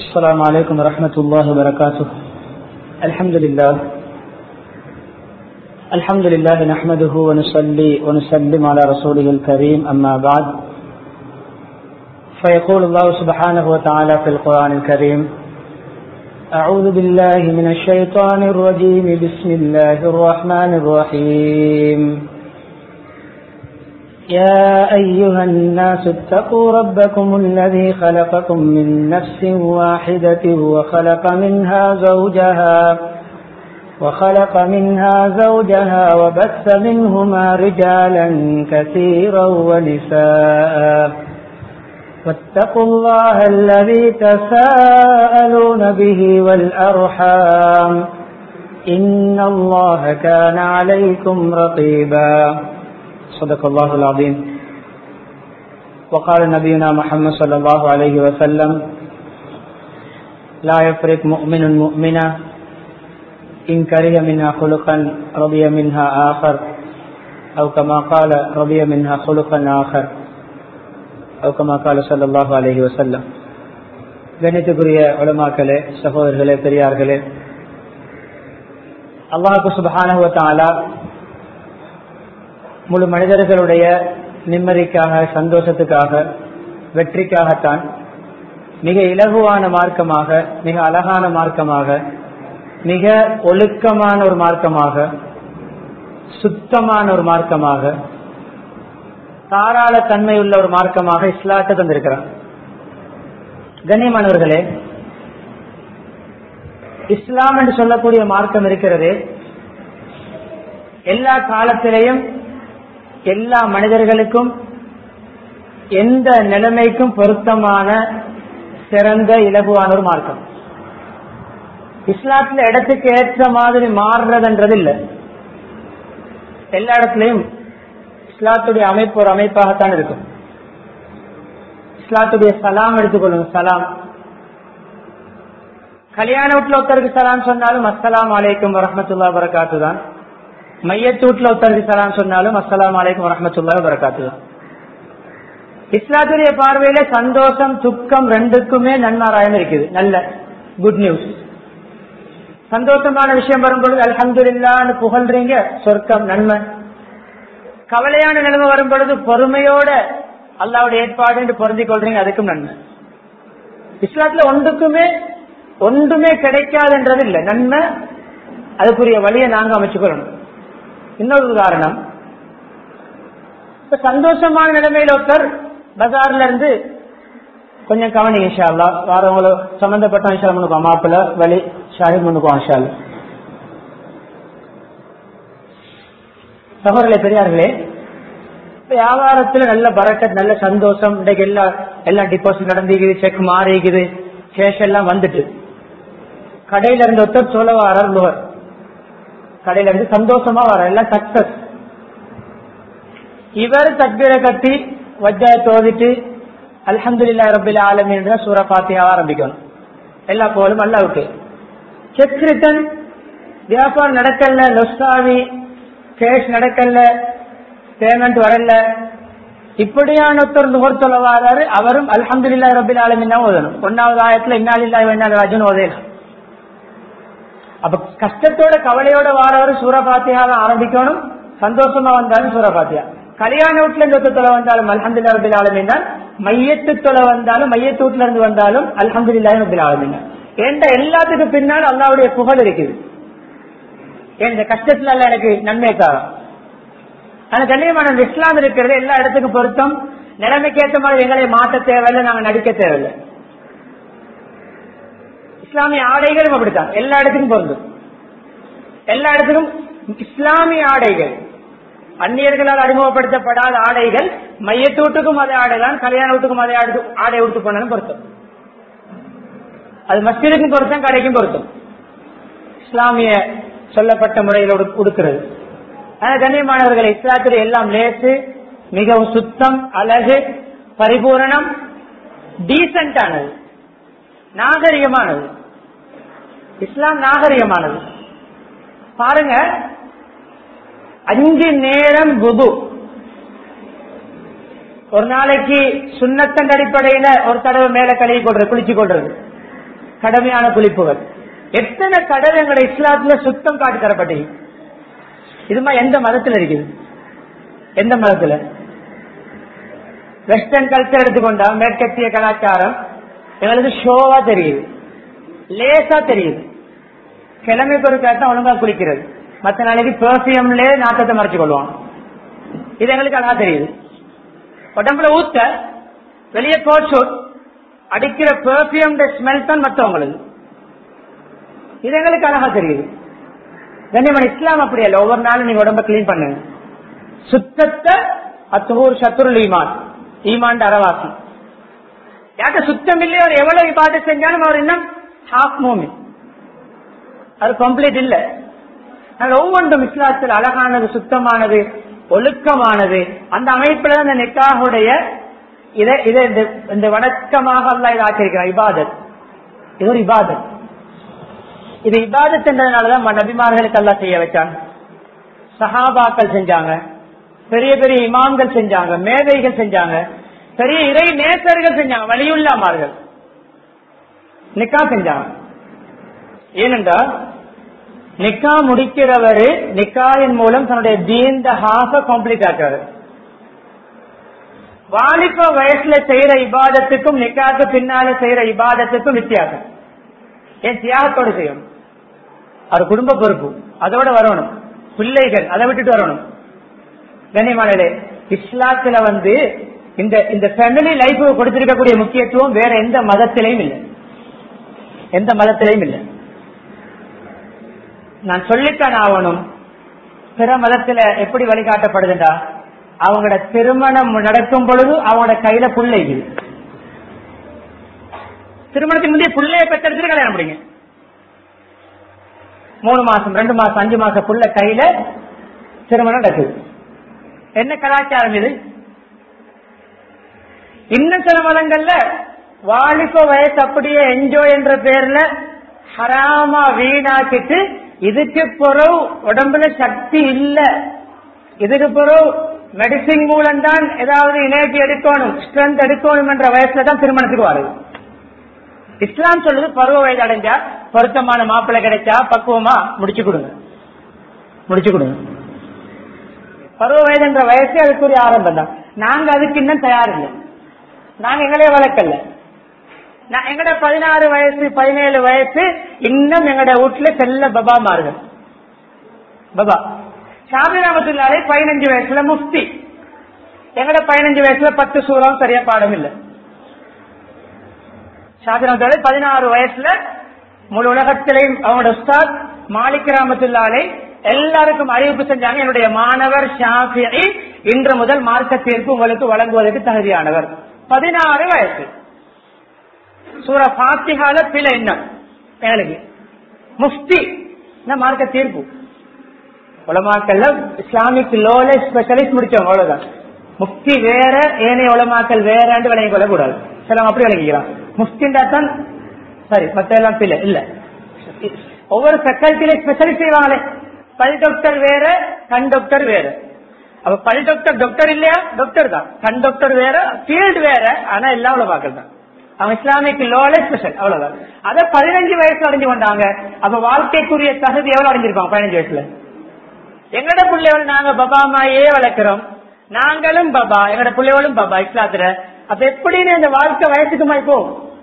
السلام عليكم ورحمة الله وبركاته الحمد لله الحمد لله نحمده ونصلي ونسلم على رسوله الكريم أما بعد فيقول الله سبحانه وتعالى في القرآن الكريم أعوذ بالله من الشيطان الرجيم بسم الله الرحمن الرحيم يا أيها الناس اتقوا ربكم الذي خلقكم من نفس واحدة وخلق منها زوجها وخلق منها زوجها وبث منهما رجالا كثيرا ونساء واتقوا الله الذي تساءلون به والأرحام إن الله كان عليكم رقيبا صدق الله العظيم وقال نبينا محمد صلى الله عليه وسلم لا يفرق مؤمن مؤمنا إن كره منها خلقا رضي منها آخر أو كما قال رضي منها خلقا آخر أو كما قال صلى الله عليه وسلم கணித்துக்குரிய உலமாக்களே சகோதரர்களே பெரியார்களே அல்லாஹு சுபஹானுவத்தாலா முழு மனிதர்களுடைய நிம்மதிக்காக சந்தோஷத்துக்காக வெற்றிக்காகத்தான் மிக இலகுவான மார்க்கமாக மிக அழகான மார்க்கமாக மிக ஒழுக்கமான ஒரு மார்க்கமாக சுத்தமான ஒரு மார்க்கமாக தாராள தன்மையுள்ள ஒரு மார்க்கமாக இஸ்லாத்தை தந்திருக்கிறார் கண்ணியமானவர்களே இஸ்லாம் என்று சொல்லக்கூடிய மார்க்கம் இருக்கிறது எல்லா காலத்திலேயும் எல்லா மனிதர்களுக்கும் எந்த நிலைமைக்கும் பொருத்தமான சிறந்த இலகுவான ஒரு மார்க்கம் இஸ்லாத்துல இடத்துக்கு ஏற்ற மாதிரி மாறுறதுன்றது இல்லை எல்லா இடத்துலையும் இஸ்லாத்துடைய அமைப்பு ஒரு அமைப்பாகத்தான் இருக்கும் இஸ்லாத்துடைய சலாம் எடுத்துக்கொள்ளுங்க சலாம் கல்யாண வீட்டுல ஒருத்தருக்கு சலாம் சொன்னாலும் அஸ்லாம் அலைக்கும் வரமத்துல்லா வரகாத்து தான் மையத்து வீட்டுல ஒருத்தருக்கு சலாம் சொன்னாலும் அஸ்லாம் அலைக்கும் வரமத்துல்லா வரகாத்து தான் இஸ்லாத்துடைய பார்வையில சந்தோஷம் துக்கம் ரெண்டுக்குமே நன்மாராயம் இருக்குது நல்ல குட் நியூஸ் சந்தோஷமான விஷயம் வரும்பொழுது அலமதுல்லான்னு புகழ்றீங்க சொர்க்கம் நன்மை கவலையான நிலைமை வரும் பொழுது பொறுமையோட அல்லாவுடைய ஏற்பாடு என்று பொருந்திக் கொள்றீங்க அதுக்கும் நன்மை இஸ்லாத்துல ஒன்றுக்குமே ஒன்றுமே கிடைக்காதுன்றது இல்லை நன்மை அதுக்குரிய வழியை நாங்க அமைச்சுக்கொள்ளணும் இன்னொரு உதாரணம் இப்ப சந்தோஷமான நிலைமையில ஒருத்தர் பஜார்ல இருந்து கொஞ்சம் கவனி இன்ஷால்லா வாரவங்கள சம்பந்தப்பட்ட இன்ஷா முன்னுக்கும் மாப்பிள்ள வழி ஷாஹித் முன்னுக்கும் இன்ஷால்லா சகோதரர்களே பெரியார்களே வியாபாரத்துல நல்ல பரக்கத் நல்ல சந்தோஷம் இன்றைக்கு எல்லா எல்லாம் டிபாசிட் நடந்திருக்குது செக் மாறிக்குது கேஷ் எல்லாம் வந்துட்டு கடையில இருந்த ஒருத்தர் சொல்ல வரார் நுகர் கடையில இருந்து சந்தோஷமா வர எல்லாம் சக்சஸ் இவர் தக்பீரை கட்டி வஜ்ஜாய தோதிட்டு அல்ஹம்துல்லா ரபில் ஆலமின் சூர பாத்தியா ஆரம்பிக்கணும் எல்லா போலும் அல்லாவுக்கு செக் ரிட்டன் வியாபாரம் நடக்கல நொஸ்டாவி கேஷ் நடக்கல பேமெண்ட் வரல இப்படியான ஒருத்தர் நுகர் சொல்ல வராரு அவரும் அல்ஹம்துல்லா ரபில் ஆலமின் தான் ஓதணும் ஒன்னாவது ஆயத்துல இன்னாலில்லா வேண்டாம் ராஜன் ஓதேனும் அப்ப கஷ்டத்தோட கவலையோட வாரவர் சூரபாத்தியா ஆரம்பிக்கணும் சந்தோஷமா வந்தாலும் சூரபாத்தியா கல்யாண வீட்டுல இருந்து தொலை வந்தாலும் அல்ஹம்துல்லா ரபில் ஆலமின் தான் மையத்து தொலை வந்தாலும் மையத்து வீட்டுல இருந்து வந்தாலும் அல்ஹம்துல்லா ரபில் ஆலமின் ஏண்ட எல்லாத்துக்கும் பின்னால் அல்லாவுடைய புகழ் இருக்குது இந்த கஷ்டத்துல எல்லாம் எனக்கு நன்மை காரம் ஆனா கண்ணியமான இஸ்லாம் இருக்கிறது எல்லா இடத்துக்கும் பொருத்தம் நிலைமைக்கு ஏற்ற மாதிரி எங்களை மாற்ற தேவையில்லை நாங்க நடிக்க தேவையில்லை இஸ்லாமிய ஆடைகளும் அப்படித்தான் எல்லா இடத்துக்கும் பொருந்தும் எல்லா இடத்துக்கும் இஸ்லாமிய ஆடைகள் அந்நியர்களால் அறிமுகப்படுத்தப்படாத ஆடைகள் மையத்தூட்டுக்கும் அதே ஆடைதான் கல்யாண வீட்டுக்கும் அதே ஆடை விட்டு போனாலும் பொருத்தம் அது மஸ்ஜிதுக்கும் பொருத்தம் கடைக்கும் பொருத்தம் இஸ்லாமிய சொல்லப்பட்ட முறையில் உடுக்கிறது ஆனா கண்ணியமானவர்கள் இஸ்லாத்தில் எல்லாம் லேசு மிகவும் சுத்தம் அழகு பரிபூரணம் டீசென்டானது நாகரிகமானது இஸ்லாம் நாகரிகமானது பாருங்க அஞ்சு நேரம் புது ஒரு நாளைக்கு சுண்ணத்தன் அடிப்படையில ஒரு தடவை மேல கழுவி கொள்றது குளிச்சு கொள்றது கடமையான குளிப்புகள் எத்தனை கடமை எங்களை இஸ்லாத்துல சுத்தம் காட்டி தரப்பட்டது இதுமா எந்த மதத்துல இருக்குது எந்த மதத்துல வெஸ்டர்ன் கல்ச்சர் எடுத்துக்கொண்டா மேற்கத்திய கலாச்சாரம் எங்களுக்கு ஷோவா தெரியுது லேசா தெரியுது கிழமைக்கு ஒரு தான் ஒழுங்கா குளிக்கிறது மத்த நாளைக்கு பெர்ஃபியூம்ல நாட்டத்தை மறைச்சு கொள்வான் இது எங்களுக்கு அழகா தெரியுது உடம்புல ஊத்த வெளியே போச்சு அடிக்கிற பெர்ஃபியூம் ஸ்மெல் தான் மற்றவங்களுக்கு இது எங்களுக்கு அழகா தெரியுது கண்ணியமன் இஸ்லாம் அப்படி அல்ல ஒவ்வொரு நாளும் நீங்க உடம்ப கிளீன் பண்ணுங்க சுத்தத்தை அத்துகூர் சத்துருள் ஈமான் ஈமான் அரவாசி யார்கிட்ட சுத்தம் இல்லையோ அவர் எவ்வளவு இபாட்டு செஞ்சாலும் அவர் இன்னும் ஹாஃப் மூமி அது கம்ப்ளீட் இல்ல நாங்கள் ஒவ்வொன்றும் இஸ்லாத்தில் அழகானது சுத்தமானது ஒழுக்கமானது அந்த அமைப்புல தான் இந்த நிக்காஹுடைய இதை இதை இந்த- இந்த வணக்கமாக அல்லா இதை ஆக்கியிருக்கிறார் இபாதத் இது ஒரு இபாதத் இது இபாதத் என்றதுனாலதான் ம- நபிமார்களுக்கு அல்லா செய்ய வச்சான் சஹாபாக்கள் செஞ்சாங்க பெரிய பெரிய இமாம்கள் செஞ்சாங்க மேதைகள் செஞ்சாங்க பெரிய இறை நேசர்கள் செஞ்சாங்க வலியுள்ளாமார்கள் நிக்கா செஞ்சாங்க ஏனென்றால் நிக்கா முடிக்கிறவரு நிக்காயின் மூலம் தன்னுடைய தீந்த ஹாஃப கம்ப்ளீட் ஆக்குறாரு வாலிப வயசுல செய்யற இபாதத்துக்கும் நிக்காக்கு பின்னால செய்யற இபாதத்துக்கும் வித்தியாசம் ஏன் தியாகத்தோடு செய்யணும் அது குடும்ப பொறுப்பு அதோட வரணும் பிள்ளைகள் அதை விட்டுட்டு வரணும் கண்ணியமானே இஸ்லாத்துல வந்து இந்த இந்த ஃபேமிலி லைஃப் கொடுத்திருக்கக்கூடிய முக்கியத்துவம் வேற எந்த மதத்திலையும் இல்லை எந்த மதத்திலையும் இல்லை நான் சொல்லித்தான் ஆகணும் பிற மதத்துல எப்படி வழிகாட்டப்படுதுண்டா அவங்களோட திருமணம் நடக்கும் பொழுது அவங்களோட கையில பிள்ளைகள் திருமணத்துக்கு முந்தைய பிள்ளைய பெற்றெடுத்து கல்யாணம் முடிங்க மூணு மாசம் ரெண்டு மாசம் அஞ்சு மாசம் புள்ள கையில திருமணம் நடக்குது என்ன கலாச்சாரம் இது இன்னும் சில மதங்கள்ல வாலிப வயசு அப்படியே என்ஜாய் என்ற பேர்ல ஹராமா வீணாக்கிட்டு இதுக்கு பிறகு உடம்புல சக்தி இல்ல இதுக்கு பிறகு மெடிசின் மூலம் தான் ஏதாவது இணையத்தை எடுக்கணும் ஸ்ட்ரென்த் எடுக்கணும் என்ற வயசுல தான் திருமணத்துக்கு வருது இஸ்லாம் சொல்லுது பருவ வயது அடைஞ்சா பொருத்தமான மாப்பிள்ளை கிடைச்சா பக்குவமா முடிச்சு கொடுங்க முடிச்சு கொடுங்க பருவ வயதுன்ற வயசு அதுக்குரிய ஆரம்பம் தான் நாங்க அதுக்கு இன்னும் தயார் இல்லை நாங்க எங்களே வளர்க்கல நான் எங்கட பதினாறு வயசு பதினேழு வயசு இன்னும் எங்கட வீட்டுல செல்ல பபா மாறுகள் பபா சாமிராமத்துள்ளாலே பதினஞ்சு வயசுல முஃப்தி எங்கட பதினஞ்சு வயசுல பத்து சூறம் சரியா பாடம் இல்லை ஷாஜிராமத்தோட பதினாறு வயசுல முழு உலகத்திலையும் அவங்களோட உஸ்தாத் மாலிக் ராமத்துல்லாலே எல்லாருக்கும் அறிவிப்பு செஞ்சாங்க என்னுடைய மாணவர் ஷாஃபியை இன்று முதல் மார்க்க தீர்ப்பு உங்களுக்கு வழங்குவதற்கு தகுதியானவர் பதினாறு வயசு சூர பாத்திகால பிழை என்ன எங்களுக்கு முஃப்தி இந்த மார்க்க தீர்ப்பு உலமாக்கள்ல இஸ்லாமிக் லோல ஸ்பெஷலிஸ்ட் முடிச்சவங்க அவ்வளவுதான் முஃப்தி வேற ஏனைய உலமாக்கல் வேறன்னு விளங்கி கொள்ளக்கூடாது சிலவங்க அப்படி விளங்கிக்கிறான் முஃப்தின்றா தான் சரி மத்த எல்லாம் பிள்ளை இல்ல ஒவ்வொரு ஃபேக்கல்ட்டில ஸ்பெஷலிஸ்ட் செய்வாங்களே பல் டாக்டர் வேற கண் டாக்டர் வேற அப்ப பல் டாக்டர் டாக்டர் இல்லையா டாக்டர் தான் கண் டாக்டர் வேற ஃபீல்டு வேற ஆனா எல்லா உலமாக்கல் தான் அவன் இஸ்லாமிக் லோல ஸ்பெஷல் அவ்வளவுதான் அதை பதினஞ்சு வயசுல அடைஞ்சு கொண்டாங்க அப்ப வாழ்க்கைக்குரிய தகுதி எவ்வளவு அடைஞ்சிருப்பாங்க பதினஞ்சு வயசுல எங்கட பிள்ளைகள் நாங்க பபா அம்மாயே வளர்க்கிறோம் நாங்களும் பபா எங்கட பிள்ளைகளும் பபா இஸ்லாத்துல அப்ப எப்படின்னு இந்த வாழ்க்கை வயசுக்குமா இப்போ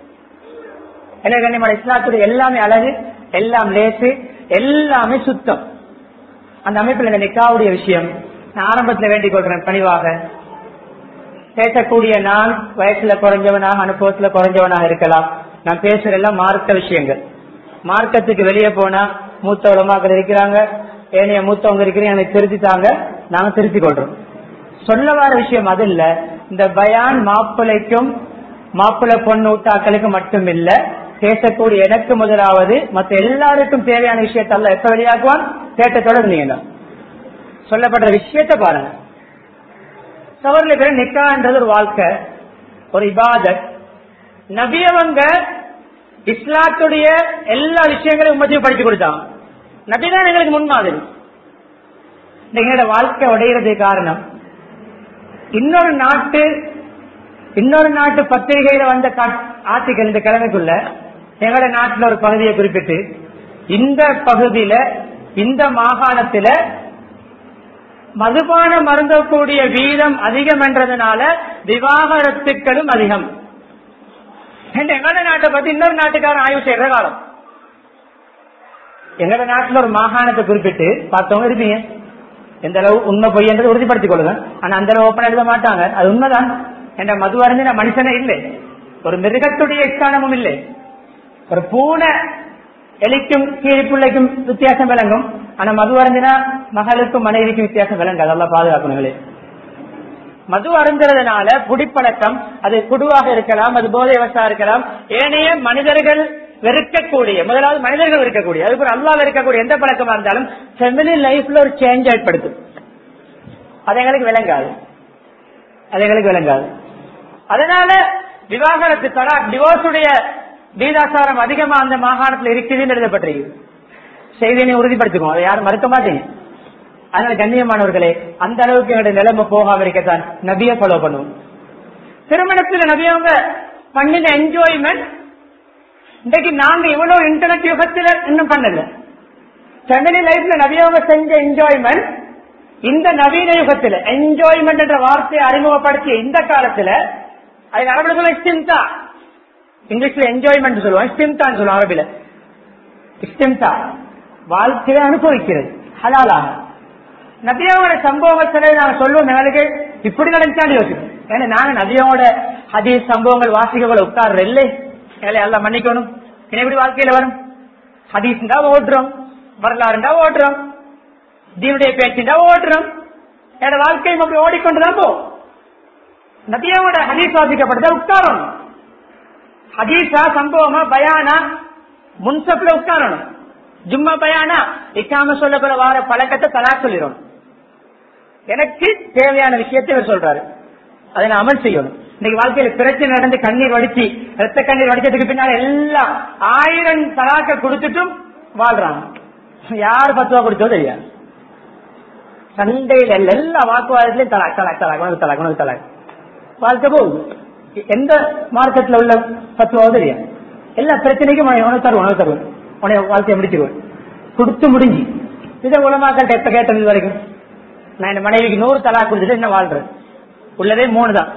என்ன கண்ணியமான இஸ்லாத்துடைய எல்லாமே அழகு எல்லாம் லேசு எல்லாமே சுத்தம் அந்த அமைப்பில் இந்த நிக்காவுடைய விஷயம் நான் ஆரம்பத்துல வேண்டிக் கொள்றேன் பணிவாக பேசக்கூடிய நான் வயசுல குறைஞ்சவனாக அனுபவத்துல குறைஞ்சவனாக இருக்கலாம் நான் பேசுற எல்லாம் மார்க்க விஷயங்கள் மார்க்கத்துக்கு வெளியே போனா மூத்த உலமாக்கள் இருக்கிறாங்க ஏனைய மூத்தவங்க இருக்கிறீங்க எனக்கு திருத்தித்தாங்க நாங்க திருத்திக் கொள்றோம் சொல்ல வர விஷயம் அது இல்ல இந்த பயான் மாப்பிள்ளைக்கும் மாப்பிள்ளை பொண்ணு ஊட்டாக்களுக்கு மட்டும் இல்ல பேசக்கூடிய எனக்கு முதலாவது மத்த எல்லாருக்கும் தேவையான விஷயத்தல்ல எப்ப வெளியாக்குவான் கேட்டத்தோட இருந்தீங்க சொல்லப்படுற விஷயத்த பாருங்க சவரில் பேர் நிக்கான்றது ஒரு வாழ்க்கை ஒரு இபாதத் நபியவங்க இஸ்லாத்துடைய எல்லா விஷயங்களையும் உமத்தையும் படிச்சு கொடுத்தாங்க நபிதான் எங்களுக்கு முன்மாதிரி எங்களோட வாழ்க்கை உடையிறதுக்கு காரணம் இன்னொரு நாட்டு இன்னொரு நாட்டு பத்திரிகையில வந்த ஆர்டிகல் இந்த கிழமைக்குள்ள எங்களோட நாட்டுல ஒரு பகுதியை குறிப்பிட்டு இந்த பகுதியில இந்த மாகாணத்துல மதுபானம் மருந்தக்கூடிய வீதம் அதிகம் என்றதுனால விவாகரத்துக்களும் அதிகம் என்று எங்களோட நாட்டை பத்தி இன்னொரு நாட்டுக்காரன் ஆய்வு செய்யற காலம் எங்களோட நாட்டுல ஒரு மாகாணத்தை குறிப்பிட்டு பார்த்தவங்க இருப்பீங்க எந்த அளவு உண்மை பொய் என்றதை உறுதிப்படுத்திக் கொள்ளுங்க ஆனா அந்த அளவு ஓப்பன் எழுத மாட்டாங்க அது உண்மைதான் என்ற மது அறிந்த மனுஷனே இல்லை ஒரு மிருகத்துடைய ஸ்தானமும் இல்லை ஒரு பூனை எலிக்கும் கீழிப்பிள்ளைக்கும் வித்தியாசம் விளங்கும் ஆனா மது அருந்தினா மகளுக்கும் மனைவிக்கும் வித்தியாசம் விளங்கு அதெல்லாம் பாதுகாக்கணுங்களே மது அருந்துறதுனால குடிப்பழக்கம் அது குடுவாக இருக்கலாம் அது போதை வசா இருக்கலாம் ஏனைய மனிதர்கள் வெறுக்கக்கூடிய முதலாவது மனிதர்கள் வெறுக்கக்கூடிய அதுக்கு ஒரு அல்லா வெறுக்கக்கூடிய எந்த பழக்கமா இருந்தாலும் ஃபெமிலி லைஃப்ல ஒரு சேஞ்ச் ஏற்படுத்தும் அது எங்களுக்கு விளங்காது அது எங்களுக்கு விளங்காது அதனால விவாகரத்து தலா டிவோர்ஸுடைய வீதாசாரம் அதிகமா அந்த மாகாணத்தில் இருக்குதுன்னு எழுதப்பட்டிருக்கு செய்தியை உறுதிப்படுத்திக்கும் அதை யாரும் மறுக்க மாட்டீங்க அதனால கண்ணியமானவர்களே அந்த அளவுக்கு எங்களுடைய நிலைமை போகாம இருக்கத்தான் நபியை ஃபாலோ பண்ணுவோம் திருமணத்துல நபியவங்க பண்ணின என்ஜாய்மெண்ட் இன்றைக்கு நாங்க இவ்வளவு இன்டர்நெட் யுகத்துல இன்னும் பண்ணல ஃபேமிலி லைஃப்ல நபியவங்க செஞ்ச என்ஜாய்மெண்ட் இந்த நவீன யுகத்துல என்ஜாய்மெண்ட் என்ற வார்த்தையை அறிமுகப்படுத்திய இந்த காலத்துல அது அரபில் சொல்ல இஸ்டிம்தா இங்கிலீஷ்ல என்ஜாய்மெண்ட் சொல்லுவோம் இஸ்டிம்தான் சொல்லுவோம் அரபில இஸ்டிம்தா வாழ்க்கையை அனுபவிக்கிறது ஹலாலாக நபியாவோட சம்பவங்களை நாங்க சொல்லுவோம் எங்களுக்கு இப்படி நடந்தாலும் யோசிக்கும் ஏன்னா நாங்க நபியாவோட ஹதீஸ் சம்பவங்கள் வாசிகளை உட்கார்ற இல்லை எங்களை எல்லாம் மன்னிக்கணும் என்ன எப்படி வாழ்க்கையில வரும் ஹதீஸ்ண்டா ஓட்டுறோம் வரலாறுண்டா ஓட்டுறோம் தீனுடைய பேச்சுண்டா ஓட்டுறோம் என்னோட வாழ்க்கையும் அப்படி ஓடிக்கொண்டுதான் போ நபியாவோட ஹதீஸ் வாசிக்கப்பட்டதா உட்காரணும் ஹதீஸா சம்பவமா பயானா முன்சப்ல உட்காரணும் ஜும்மா பயானா இக்காம சொல்லக்கூட வார பழக்கத்தை தலா சொல்லிடும் எனக்கு தேவையான விஷயத்தை இவர் சொல்றாரு அதை நான் அமல் செய்யணும் இன்னைக்கு வாழ்க்கையில பிரச்சனை நடந்து கண்ணீர் வடிச்சு ரத்த கண்ணீர் வடிச்சதுக்கு பின்னால எல்லாம் ஆயிரம் தலாக்க கொடுத்துட்டும் வாழ்றாங்க யார் பத்து ரூபா கொடுத்தோ தெரியாது சண்டையில எல்லா வாக்குவாதத்திலையும் தலாக் தலாக் தலாக் உனக்கு தலாக் உனக்கு தலாக் வாழ்க்கை போகுது எந்த மார்க்கெட்ல உள்ள பத்துவாவது தெரியாது எல்லா பிரச்சனைக்கும் உனக்கு தருவோம் உனக்கு தருவோம் உனைய வாழ்க்கையை முடிச்சிருவேன் கொடுத்து முடிஞ்சு இதை உலமாக்கள் எப்ப கேட்டது இது வரைக்கும் நான் என் மனைவிக்கு நூறு தலா கொடுத்துட்டு என்ன வாழ்றேன் உள்ளதே மூணு தான்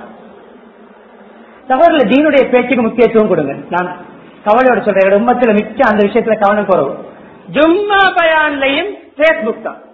சகோதரில் தீனுடைய பேச்சுக்கு முக்கியத்துவம் கொடுங்க நான் கவலையோட சொல்றேன் உம்மத்துல மிச்சம் அந்த விஷயத்துல கவனம் குறவு ஜும்மா பயான்லையும் பேஸ்புக் தான்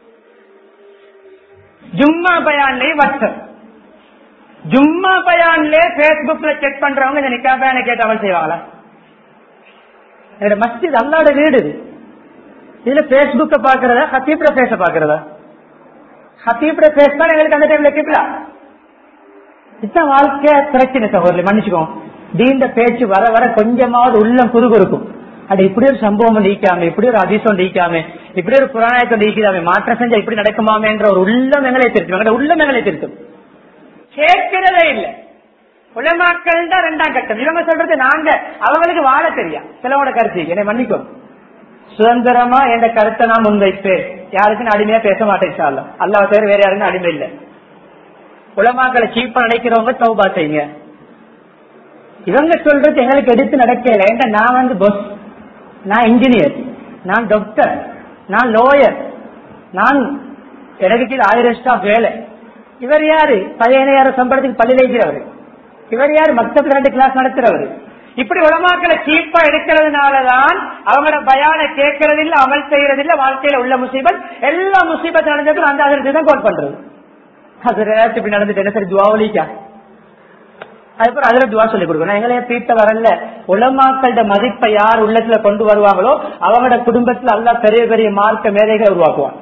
ஜும்மா பயான்லையும் வாட்ஸ்அப் ஜும்மா பயான்ல பேஸ்புக்ல செக் பண்றவங்க இந்த நிக்கா பயானை கேட்டு அமல் செய்வாங்களா என்னோட மஸ்ஜித் அல்லாட வீடு இது. இதுல பேஸ்புக்க பாக்குறதா ஹத்தீப்ல பேச பாக்குறதா ஹத்தீப்ல பேசினா எங்களுக்கு அந்த டைம்ல கேட்கல இதுதான் வாழ்க்கை பிரச்சனை சகோதரி மன்னிச்சுக்கோம் தீண்ட பேச்சு வர வர கொஞ்சமாவது உள்ளம் குறுகுறுக்கும் அது இப்படி ஒரு சம்பவம் நீக்காம இப்படி ஒரு அதிசயம் நீக்காம இப்படி ஒரு புராணத்தை நீக்கிதாமே மாற்றம் செஞ்சா இப்படி நடக்குமாமே என்ற ஒரு உள்ளம் எங்களை திருத்தும் எங்களோட உள்ளம் எங்களை திருத்தும் கேட்கிறதே இல்லை உலமாக்கள் தான் ரெண்டாம் கட்டம் இவங்க சொல்றது நாங்க அவங்களுக்கு வாழ தெரியா சிலவோட கருத்து என்னை மன்னிக்கும் சுதந்திரமா என்ற கருத்தை நான் முன்வைப்பேன் யாருக்கும் நான் அடிமையா பேச மாட்டேன் சார்ல அல்லாஹ் பேர் வேற யாருக்கும் அடிமை இல்லை உலமாக்களை சீப்பா நினைக்கிறவங்க தௌபா செய்யுங்க இவங்க சொல்றது எங்களுக்கு எடுத்து நடக்கல ஏன்டா நான் வந்து பஸ் நான் இன்ஜினியர் நான் டாக்டர் நான் லோயர் நான் எனக்கு கீழே ஆயிரம் ஸ்டாஃப் வேலை இவர் யாரு பதினேழாயிரம் சம்பளத்துக்கு பள்ளி வைக்கிறவர் இவர் யாரு மக்தத்துல ரெண்டு கிளாஸ் நடத்துறவர் இப்படி உலமாக்களை சீப்பா எடுக்கிறதுனாலதான் அவங்களோட பயான கேட்கறது இல்ல அமல் செய்யறது இல்ல வாழ்க்கையில உள்ள முசீபத் எல்லா முசீபத் நடந்ததும் அந்த அதிர்ச்சி தான் கோட் பண்றது அது ரேட் இப்படி நடந்துட்டு என்ன சரி துவாவலிக்கா அதுக்கப்புறம் அதுல துவா சொல்லி கொடுக்கணும் எங்களைய பீட்ட வரல உலமாக்களோட மதிப்பை யார் உள்ளத்துல கொண்டு வருவாங்களோ அவங்களோட குடும்பத்துல அல்லா பெரிய பெரிய மார்க்க மேதைகளை உருவாக்குவான்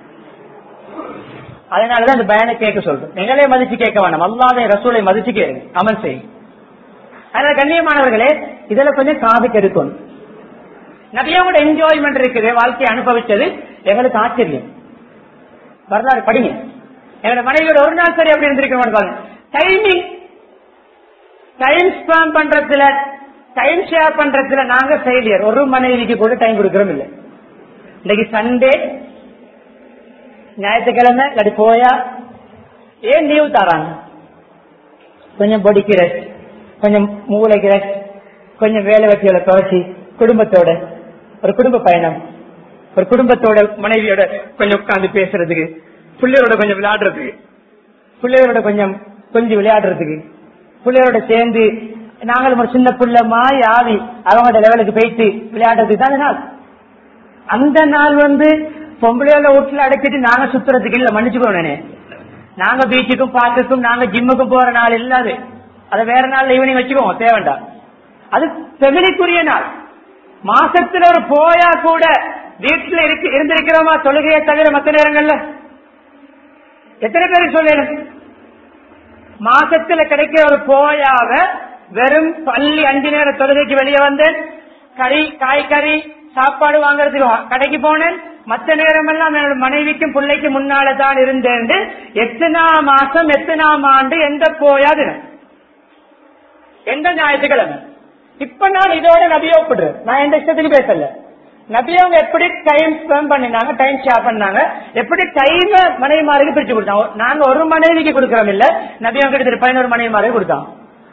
அதனாலதான் இந்த பயனை கேட்க சொல்றோம் எங்களே மதிச்சு கேட்க வேண்டாம் அல்லாத ரசூலை மதிச்சு கேளுங்க அமல் செய்யுங்க அதனால கண்ணியமானவர்களே இதுல கொஞ்சம் காது கெடுக்கணும் நபியாவோட என்ஜாய்மெண்ட் இருக்குது வாழ்க்கையை அனுபவிச்சது எங்களுக்கு ஆச்சரியம் வரலாறு படிங்க எங்களோட மனைவியோட ஒரு நாள் சரி அப்படி இருந்திருக்க மாட்டாங்க டைமிங் டைம் ஸ்பெண்ட் பண்றதுல டைம் ஷேர் பண்றதுல நாங்க ஃபெயிலியர் ஒரு மனைவிக்கு கூட டைம் கொடுக்கறோம் இல்லை இன்னைக்கு சண்டே ஞாயிற்றுக்கிழமை இல்லாட்டி போயா ஏன் லீவ் தராங்க கொஞ்சம் பொடிக்கு ரெஸ்ட் கொஞ்சம் மூளைக்கு ரெஸ்ட் கொஞ்சம் வேலை வெட்டியோட குறைச்சி குடும்பத்தோட ஒரு குடும்ப பயணம் ஒரு குடும்பத்தோட மனைவியோட கொஞ்சம் உட்கார்ந்து பேசுறதுக்கு பிள்ளையோட கொஞ்சம் விளையாடுறதுக்கு பிள்ளைகளோட கொஞ்சம் கொஞ்சம் விளையாடுறதுக்கு பிள்ளைகளோட சேர்ந்து நாங்களும் ஒரு சின்ன புள்ள மாறி ஆவி அவங்களோட லெவலுக்கு போயிட்டு விளையாடுறதுக்கு தான் நாள் அந்த நாள் வந்து பொம்பளையோட வீட்டுல அடைச்சிட்டு நாங்க சுத்துறதுக்கு இல்ல மன்னிச்சுக்கோனே நாங்க பீச்சுக்கும் பார்க்குக்கும் நாங்க ஜிம்முக்கும் போற நாள் இல்லாது அதை வேற நாள் ஈவினிங் வச்சுக்கோங்க தேவைண்டா அது பெமிலிக்குரிய நாள் மாசத்துல ஒரு போயா கூட வீட்டுல இருக்கு இருந்திருக்கிறோமா தொழுகையை தவிர மத்த நேரங்கள்ல எத்தனை பேருக்கு சொல்லேன் மாசத்துல கிடைக்கிற ஒரு போயாவ வெறும் பள்ளி அஞ்சு நேர தொழுகைக்கு வெளியே வந்தேன் கறி காய்கறி சாப்பாடு வாங்குறதுக்கு கடைக்கு போனேன் மத்த நேரம் எல்லாம் என்னோட மனைவிக்கும் பிள்ளைக்கும் முன்னால தான் இருந்தேன் எத்தனாம் மாசம் எத்தனாம் ஆண்டு எந்த போயாது எந்த ஞாயிற்றுக்கிழமை இப்ப நான் இதோட நபியை ஒப்பிடுறேன் நான் எந்த இஷ்டத்துக்கு பேசல நபி அவங்க எப்படி டைம் ஸ்பெண்ட் பண்ணினாங்க டைம் ஷேர் பண்ணாங்க எப்படி டைம் மனைவிமாருக்கு பிரிச்சு கொடுத்தாங்க நாங்க ஒரு மனைவிக்கு கொடுக்கறோம் இல்ல நபி அவங்க கிட்ட பதினோரு மனைவிமாருக்கு கொடுத்தாங்க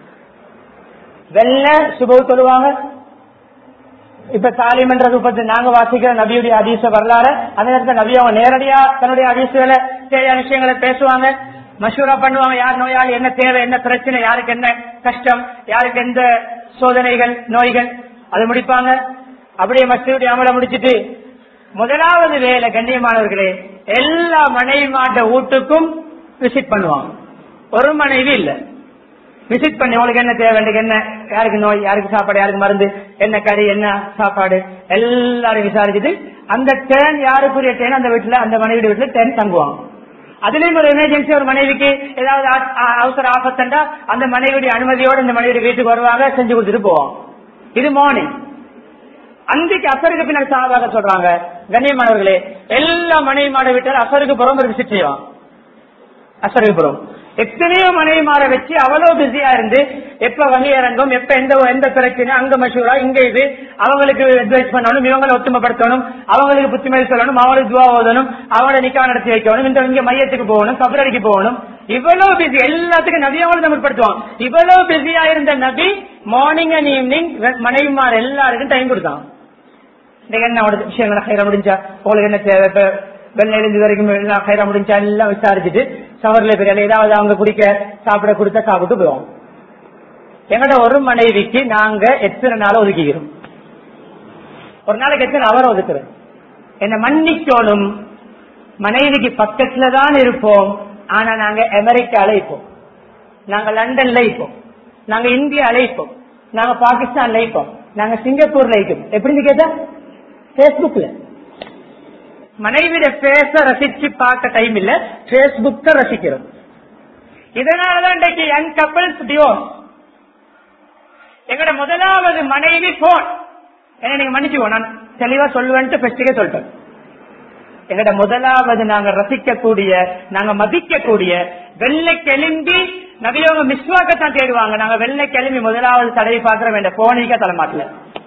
வெள்ள சுப சொல்லுவாங்க இப்ப தாலிமன்ற ரூபத்தில் நாங்க வாசிக்கிற நபியுடைய அதிச வரலாறு அந்த நேரத்தில் நபி அவங்க நேரடியா தன்னுடைய அதிசயங்களை தேவையான விஷயங்களை பேசுவாங்க மஷூரா பண்ணுவாங்க யார் நோயாளி என்ன தேவை என்ன பிரச்சனை யாருக்கு என்ன கஷ்டம் யாருக்கு எந்த சோதனைகள் நோய்கள் அது முடிப்பாங்க அப்படியே மஸ்தியுடைய அமலை முடிச்சிட்டு முதலாவது வேலை கண்ணியமானவர்களே எல்லா மனைவி மாட்ட வீட்டுக்கும் விசிட் பண்ணுவாங்க ஒரு மனைவி இல்ல விசிட் பண்ணி உங்களுக்கு என்ன தேவை எனக்கு என்ன யாருக்கு நோய் யாருக்கு சாப்பாடு யாருக்கு மருந்து என்ன கறி என்ன சாப்பாடு எல்லாரும் விசாரிச்சுட்டு அந்த டேன் யாருக்குரிய டேன் அந்த வீட்டுல அந்த மனைவி வீட்டுல டேன் தங்குவாங்க அதுலயும் ஒரு எமர்ஜென்சி ஒரு மனைவிக்கு ஏதாவது ஆ- ஆ- அவசர ஆபத்தண்டா அந்த மனைவியுடைய அனுமதியோட இந்த மனைவி வீட்டுக்கு வருவாங்க செஞ்சு கொடுத்துட்டு போவோம் இது மார்னிங் அன்றைக்கு அசருக்கு பின்னாடி சாபாக சொல்றாங்க கண்ணியமானவர்களே எல்லா மனைவி மாட விட்டால் அசருக்கு புறம் ஒரு விசிட் செய்வான் அசருக்கு புறம் எத்தனையோ மனைவி மாற வச்சு அவ்வளவு பிஸியா இருந்து எப்ப வங்கி இறங்கும் எப்ப எந்த எந்த பிரச்சனை அங்க மஷூரா இங்க இது அவங்களுக்கு அட்வைஸ் பண்ணணும் இவங்களை ஒத்துமைப்படுத்தணும் அவங்களுக்கு புத்திமதி சொல்லணும் அவங்களுக்கு துவா ஓதணும் அவங்கள நிக்கா நடத்தி வைக்கணும் இந்த இங்க மையத்துக்கு போகணும் கபரடிக்கு போகணும் இவ்வளவு பிஸி எல்லாத்துக்கும் நபி அவங்களை தமிழ்படுத்துவான் இவ்வளவு பிஸியா இருந்த நபி மார்னிங் அண்ட் ஈவினிங் மனைவிமார் எல்லாருக்கும் டைம் கொடுத்தான் இன்னைக்கு என்ன அவனோட விஷயங்கள் ஹைரா முடிஞ்சா உங்களுக்கு என்ன தேவை இப்ப வெள்ளை எழுந்து வரைக்கும் எல்லாம் ஹைரா முடிஞ்சா எல்லாம் விசாரிச்சுட்டு சவர்ல பெரிய ஏதாவது அவங்க குடிக்க சாப்பிட கொடுத்தா சாப்பிட்டு போவோம் எங்கட ஒரு மனைவிக்கு நாங்க எத்தனை நாள் ஒதுக்கிக்கிறோம் ஒரு நாளைக்கு எத்தனை அவர் ஒதுக்குறோம் என்ன மன்னிக்கணும் மனைவிக்கு பக்கத்துல தான் இருப்போம் ஆனா நாங்க அமெரிக்கால இருப்போம் நாங்க லண்டன்ல இருப்போம் நாங்க இந்தியால இருப்போம் நாங்க பாகிஸ்தான்ல இருப்போம் நாங்க சிங்கப்பூர்ல இருக்கோம் எப்படின்னு கேட்டா பேஸ்புக்ல மனைவிட பேச ரசிச்சு பார்க்க டைம் இல்ல பேஸ்புக்க ரசிக்கிறோம் இதனாலதான் இன்றைக்கு யங் கப்பல்ஸ் டிவோர்ஸ் எங்கட முதலாவது மனைவி போன் என்ன நீங்க மன்னிச்சுக்கோ நான் தெளிவா சொல்லுவேன்ட்டு ஃபெஸ்டுக்கே சொல்லிட்டேன் எங்கட முதலாவது நாங்க ரசிக்கக்கூடிய நாங்க மதிக்கக்கூடிய வெள்ளை கிளம்பி நவியோக மிஸ்வாக்கத்தான் தேடுவாங்க நாங்க வெள்ளை கிளம்பி முதலாவது தடவை பாக்குற வேண்டிய போனிக்க தலைமாட்டல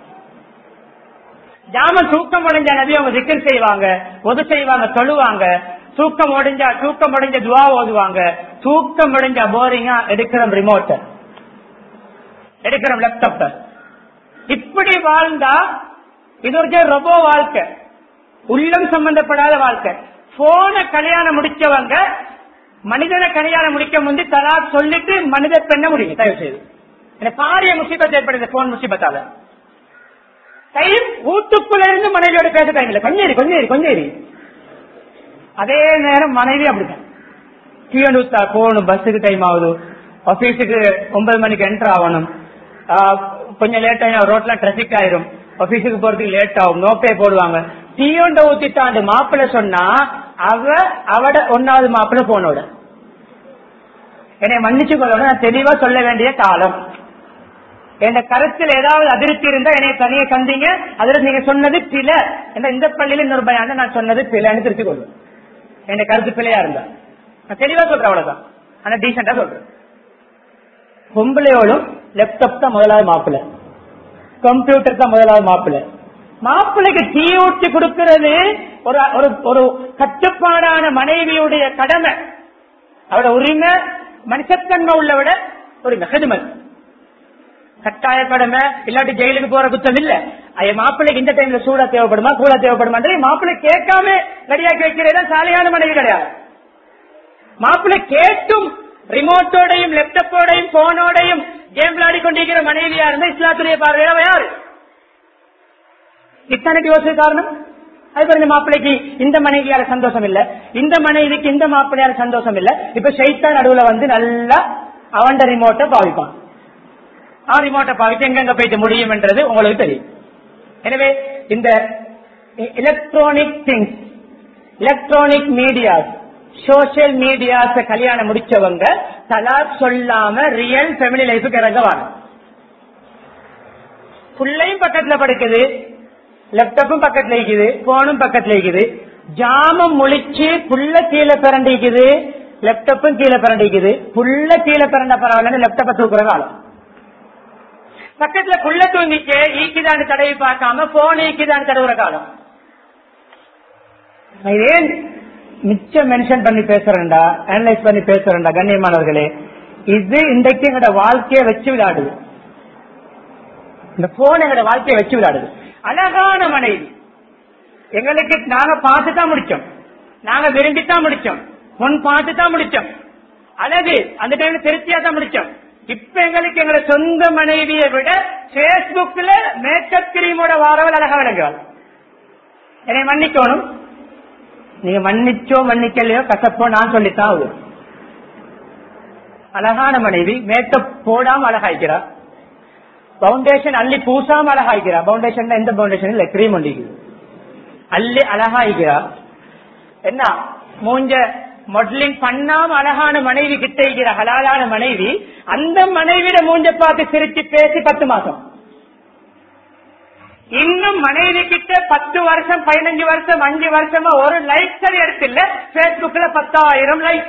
ஜாம தூக்கம் உடைஞ்ச நபி அவங்க திக்கர் செய்வாங்க ஒது செய்வாங்க தொழுவாங்க தூக்கம் உடைஞ்சா தூக்கம் உடைஞ்ச துவா ஓதுவாங்க தூக்கம் உடைஞ்ச போரிங்கா எடுக்கிறோம் ரிமோட்ட எடுக்கிறோம் லேப்டாப்ப இப்படி வாழ்ந்தா இது ஒரு ரொம்ப வாழ்க்கை உள்ளம் சம்பந்தப்படாத வாழ்க்கை போன கல்யாணம் முடிச்சவங்க மனிதனை கல்யாணம் முடிக்க முந்தி தலா சொல்லிட்டு மனித பெண்ண முடியும் தயவு செய்து எனக்கு பாரிய முசிபத் ஏற்படுது போன் முசிபத்தால டைம் வீட்டுக்குள்ள இருந்து மனைவியோட பேச டைம் இல்ல கொஞ்சேரி கொஞ்சேரி கொஞ்சேரி அதே நேரம் மனைவி அப்படிதான் கீழூத்தா போகணும் பஸ்ஸுக்கு டைம் ஆகுது ஆபீஸுக்கு ஒன்பது மணிக்கு என்டர் ஆகணும் ஆஹ் கொஞ்சம் லேட் ஆகும் ரோட்ல டிராபிக் ஆயிரும் ஆபீஸுக்கு போறதுக்கு லேட் ஆகும் நோப்பே போடுவாங்க டீயோண்ட ஊத்திட்டாண்டு மாப்பிள்ள சொன்னா அவ அவட ஒன்னாவது மாப்பிள்ள போனோட என்னை மன்னிச்சு கொள்ளணும் நான் தெளிவா சொல்ல வேண்டிய காலம் என் கருத்தில் ஏதாவது அதிருப்தி இருந்தா என்னை தனியை சந்திங்க அதுல நீங்க சொன்னது பில என்ன இந்த பள்ளியில இன்னொரு பையன் நான் சொன்னது பிழைன்னு திருத்திக் கொள்வேன் என் கருத்து பிழையா இருந்தா நான் தெளிவா சொல்றேன் அவ்வளவுதான் ஆனா டீசெண்டா சொல்றேன் பொம்பளையோடும் லேப்டாப் தான் முதலாவது மாப்பிள்ள கம்ப்யூட்டர் தான் முதலாவது மாப்பிள்ள மாப்பிள்ளைக்கு டீ ஊற்றி கொடுக்கிறது ஒரு ஒரு ஒரு கட்டுப்பாடான மனைவியுடைய கடமை அவரோட உரிமை மனுஷத்தன்மை உள்ளவிட ஒரு ஹெதுமத் கட்டாய கடமை இல்லாட்டி ஜெயிலுக்கு போற குத்தம் இல்ல ஐய மாப்பிள்ளைக்கு இந்த டைம்ல சூடா தேவைப்படுமா கூட தேவைப்படுமா மாப்பிள்ளை கேட்காம ரெடியாக்கி வைக்கிறதா சாலையான மனைவி கிடையாது மாப்பிள்ளை கேட்டும் ரிமோட்டோடையும் லேப்டாப்போடையும் போனோடையும் கேம் விளையாடி கொண்டிருக்கிற மனைவியா இருந்தா இஸ்லாத்துடைய பார்வையில யாரு இத்தனைக்கு யோசிக்க காரணம் அது பாருங்க மாப்பிள்ளைக்கு இந்த மனைவியால சந்தோஷம் இல்ல இந்த மனைவிக்கு இந்த மாப்பிள்ளையால சந்தோஷம் இல்ல இப்ப ஷைத்தான் நடுவுல வந்து நல்லா அவன் ரிமோட்டை பாவிப்பான் அவன் ரிமோட்டை பாவிச்சு எங்கெங்க போயிட்டு முடியும் என்றது உங்களுக்கு தெரியும் எனவே இந்த electronic things electronic medias social medias கல்யாணம் முடிச்சவங்க தலா சொல்லாம ரியல் ஃபேமிலி லைஃபுக்கு இறங்குவாங்க புள்ளையும் பக்கத்துல படுக்குது லேப்டாப்பும் பக்கத்துல இருக்குது போனும் பக்கத்துல இருக்குது ஜாமம் முழிச்சு புள்ள கீழே பிறண்டிக்குது லேப்டாப்பும் கீழே பிறண்டிக்குது புள்ள கீழே பிறண்ட பரவாயில்ல லேப்டாப்பை தூக்குற காலம் பக்கத்துல புள்ள தூங்கிச்சு ஈக்குதான்னு தடவி பார்க்காம போன் ஈக்குதான்னு தடவுற காலம் நான் ஏன் மிச்சம் மென்ஷன் பண்ணி பேசுறேன்டா அனலைஸ் பண்ணி பேசுறேன்டா கண்ணியமானவர்களே இது இன்றைக்கு எங்களோட வாழ்க்கையை வச்சு விளையாடுது இந்த போன் எங்களோட வாழ்க்கையை வச்சு விளையாடுது அழகான மனைவி எங்களுக்கு நாங்க பார்த்து தான் முடிச்சோம் நாங்க விரும்பி தான் முடிச்சோம் முன் பார்த்து தான் முடிச்சோம் அழகு அந்த டைம்ல திருப்தியா தான் முடிச்சோம் இப்ப எங்களுக்கு எங்களோட சொந்த மனைவியை விட பேஸ்புக்ல மேக்கப் கிரீமோட வாரவல் அழகா விளங்குவாள் என்னை மன்னிக்கணும் நீங்க மன்னிச்சோ மன்னிக்கலையோ கசப்போ நான் சொல்லித்தான் ஆகுது அழகான மனைவி மேக்கப் போடாம அழகாய்க்கிறா பவுண்டேஷன் அள்ளி பூசாம அழகாய்க்கிறா பவுண்டேஷன் எந்த பவுண்டேஷன் இல்ல கிரீம் ஒண்டிக்குது அள்ளி அழகாய்க்கிறா என்ன மூஞ்ச மாடலிங் பண்ணாம அழகான மனைவி கிட்ட இருக்கிற ஹலாலான மனைவி அந்த மனைவியோட மூஞ்ச பார்த்து சிரிச்சு பேசி பத்து மாசம் இன்னும் மனைவி கிட்ட பத்து வருஷம் பதினஞ்சு வருஷம் அஞ்சு வருஷமா ஒரு லைக் சரி எடுத்துல பேஸ்புக்ல பத்தாயிரம் லைக்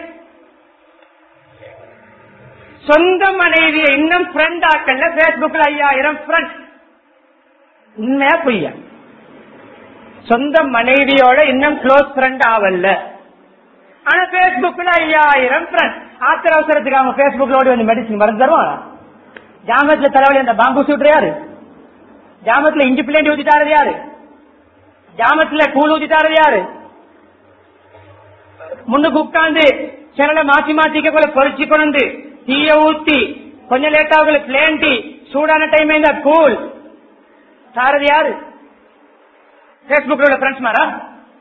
சொந்த மனைவியை இன்னும் ஃப்ரெண்ட் ஆக்கல பேஸ்புக்ல ஐயாயிரம் ஃப்ரெண்ட் உண்மையா பொய்யா சொந்த மனைவியோட இன்னும் க்ளோஸ் ஃப்ரெண்ட் ஆவல்ல ஆனா பேஸ்புக்ல ஐயாயிரம் ஃப்ரெண்ட் ஆத்திர அவசரத்துக்கு அவங்க பேஸ்புக்ல ஓடி வந்து மெடிசன் மருந்து தருவாங்க ஜாமத்துல தலைவலி அந்த பாம்பு சூட்ற யாரு ஜாமத்துல இஞ்சி பிள்ளைண்டி ஊத்திட்டாரு யாரு ஜாமத்துல கூழ் ஊத்திட்டாரு யாரு முன்னுக்கு உட்கார்ந்து சேனலை மாத்தி மாத்திக்க போல பொறிச்சு கொண்டு தீய ஊத்தி கொஞ்சம் லேட்டா பிளேன் டீ சூடான டைம் இந்த கூல் சாரது யாரு பேஸ்புக்ல உள்ள ஃப்ரெண்ட்ஸ் மாரா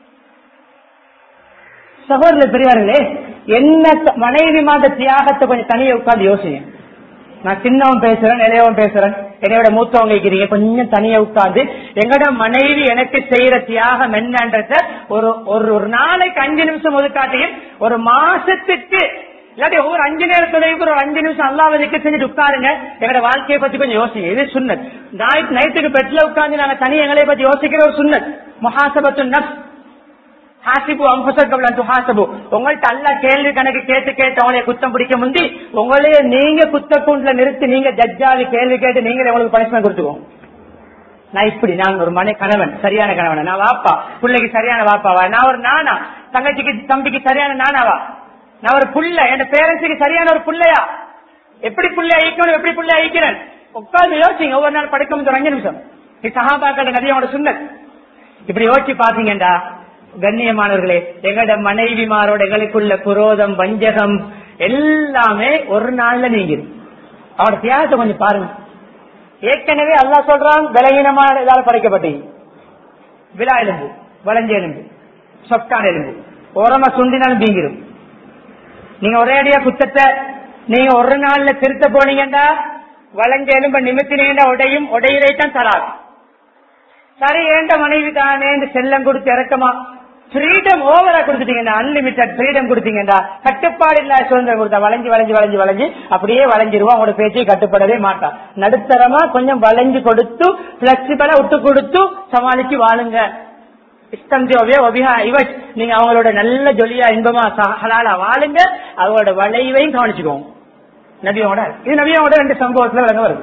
சகோதரர் பெரியவர்களே என்ன த- மனைவி மாத தியாகத்தை கொஞ்சம் தனியா உட்கார்ந்து யோசிங்க நான் சின்னவன் பேசுறேன் இளையவன் பேசுறேன் என்னோட மூத்தவங்க இருக்கிறீங்க கொஞ்சம் தனியா உட்கார்ந்து எங்கட மனைவி எனக்கு செய்யற தியாகம் என்னன்றத ஒரு ஒரு ஒரு நாளைக்கு அஞ்சு நிமிஷம் ஒதுக்காட்டியும் ஒரு மாசத்துக்கு இல்லாட்டி ஒவ்வொரு அஞ்சு நேரத்துலையும் ஒரு அஞ்சு நிமிஷம் அல்லாவதுக்கு செஞ்சுட்டு உட்காருங்க எங்களோட வாழ்க்கையை பத்தி கொஞ்சம் யோசிங்க இது சுண்ணத் நைட் நைட்டுக்கு பெட்ல உட்கார்ந்து நாங்க தனி எங்களை பத்தி யோசிக்கிற ஒரு சுண்ணத் முஹாசபத்து நப்ஸ் ஹாசிபு அம்பசக்கபுல துஹாசபு உங்கள்ட்ட அல்ல கேள்வி கணக்கு கேட்டு கேட்டு அவங்களை குத்தம் பிடிக்க முந்தி உங்களையே நீங்க குத்த கூண்டுல நிறுத்தி நீங்க ஜட்ஜாவி கேள்வி கேட்டு நீங்களே உங்களுக்கு பனிஷ்மெண்ட் கொடுத்துக்கோங்க நான் இப்படி நான் ஒரு மனை கணவன் சரியான கணவன் நான் வாப்பா பிள்ளைக்கு சரியான வாப்பாவா நான் ஒரு நானா தங்கச்சிக்கு தம்பிக்கு சரியான நானாவா நான் ஒரு புள்ள என் பேரண்ட்ஸுக்கு சரியான ஒரு புள்ளையா எப்படி புள்ளை ஐக்கணும் எப்படி புள்ளை ஐக்கிறேன் உட்கார்ந்து யோசிங்க ஒவ்வொரு நாள் படுக்கும் ஒரு அஞ்சு நிமிஷம் நீ சகாபாக்கள் நதியோட சுண்ணத் இப்படி யோசிச்சு பாத்தீங்கடா கண்ணியமானவர்களே எங்களோட மனைவிமாரோட எங்களுக்குள்ள குரோதம் வஞ்சகம் எல்லாமே ஒரு நாள்ல நீங்கிடும் அவரோட தியாகத்தை கொஞ்சம் பாருங்க ஏற்கனவே அல்லாஹ் சொல்றான் விலகினமான இதால படைக்கப்பட்டீங்க விழா எலும்பு வளைஞ்ச எலும்பு சொக்கான எலும்பு ஓரமா சுண்டினாலும் தீங்கிடும் நீங்க ஒரே அடியா குத்தத்தை நீங்க ஒரு நாள்ல திருத்த போனீங்கடா வளைஞ்ச எலும்ப நிமித்தினீங்கடா உடையும் உடையிறைத்தான் தராது சரி ஏண்ட மனைவி தானே இந்த செல்லம் கொடுத்து இறக்கமா ஃப்ரீடம் ஓவரா கொடுத்துட்டீங்கன்னா அன்லிமிட்டட் ஃப்ரீடம் கொடுத்தீங்கன்னா கட்டுப்பாடு இல்லாத சுதந்திரம் கொடுத்தா வளைஞ்சு வளைஞ்சு வளைஞ்சு வளைஞ்சு அப்படியே வளைஞ்சிருவோம் அவங்களோட பேச்சை கட்டுப்படவே மாட்டான் நடுத்தரமா கொஞ்சம் வளைஞ்சு கொடுத்து பிளெக்சிபிளா விட்டு கொடுத்து சமாளிச்சு வாழுங்க இஸ்தந்தியோவிய ஒபிஹா இவச் நீங்க அவங்களோட நல்ல ஜொலியா இன்பமா ச- ஹலாலா வாழுங்க அவங்களோட வளைவையும் கவனிச்சுக்கோங்க நபியோட இது நபியோட ரெண்டு சம்பவத்துல விளங்க வருது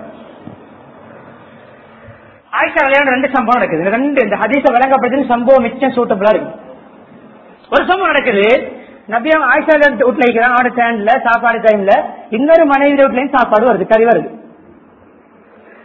ஆயிஷா கல்யாணம் ரெண்டு சம்பவம் நடக்குது இந்த ரெண்டு இந்த ஹதீஸ விளங்கப்படுத்தி சம்பவம் மிச்சம் சூட்டபிளா இருக்கு ஒரு சம்பவம் நடக்குது நபியம் ஆயிஷா வீட்டுல இருக்கிறான் அவட ஸ்டாண்ட்ல சாப்பாடு டைம்ல இன்னொரு மனைவி வீட்லயும் சாப்பாடு வருது கறி வருது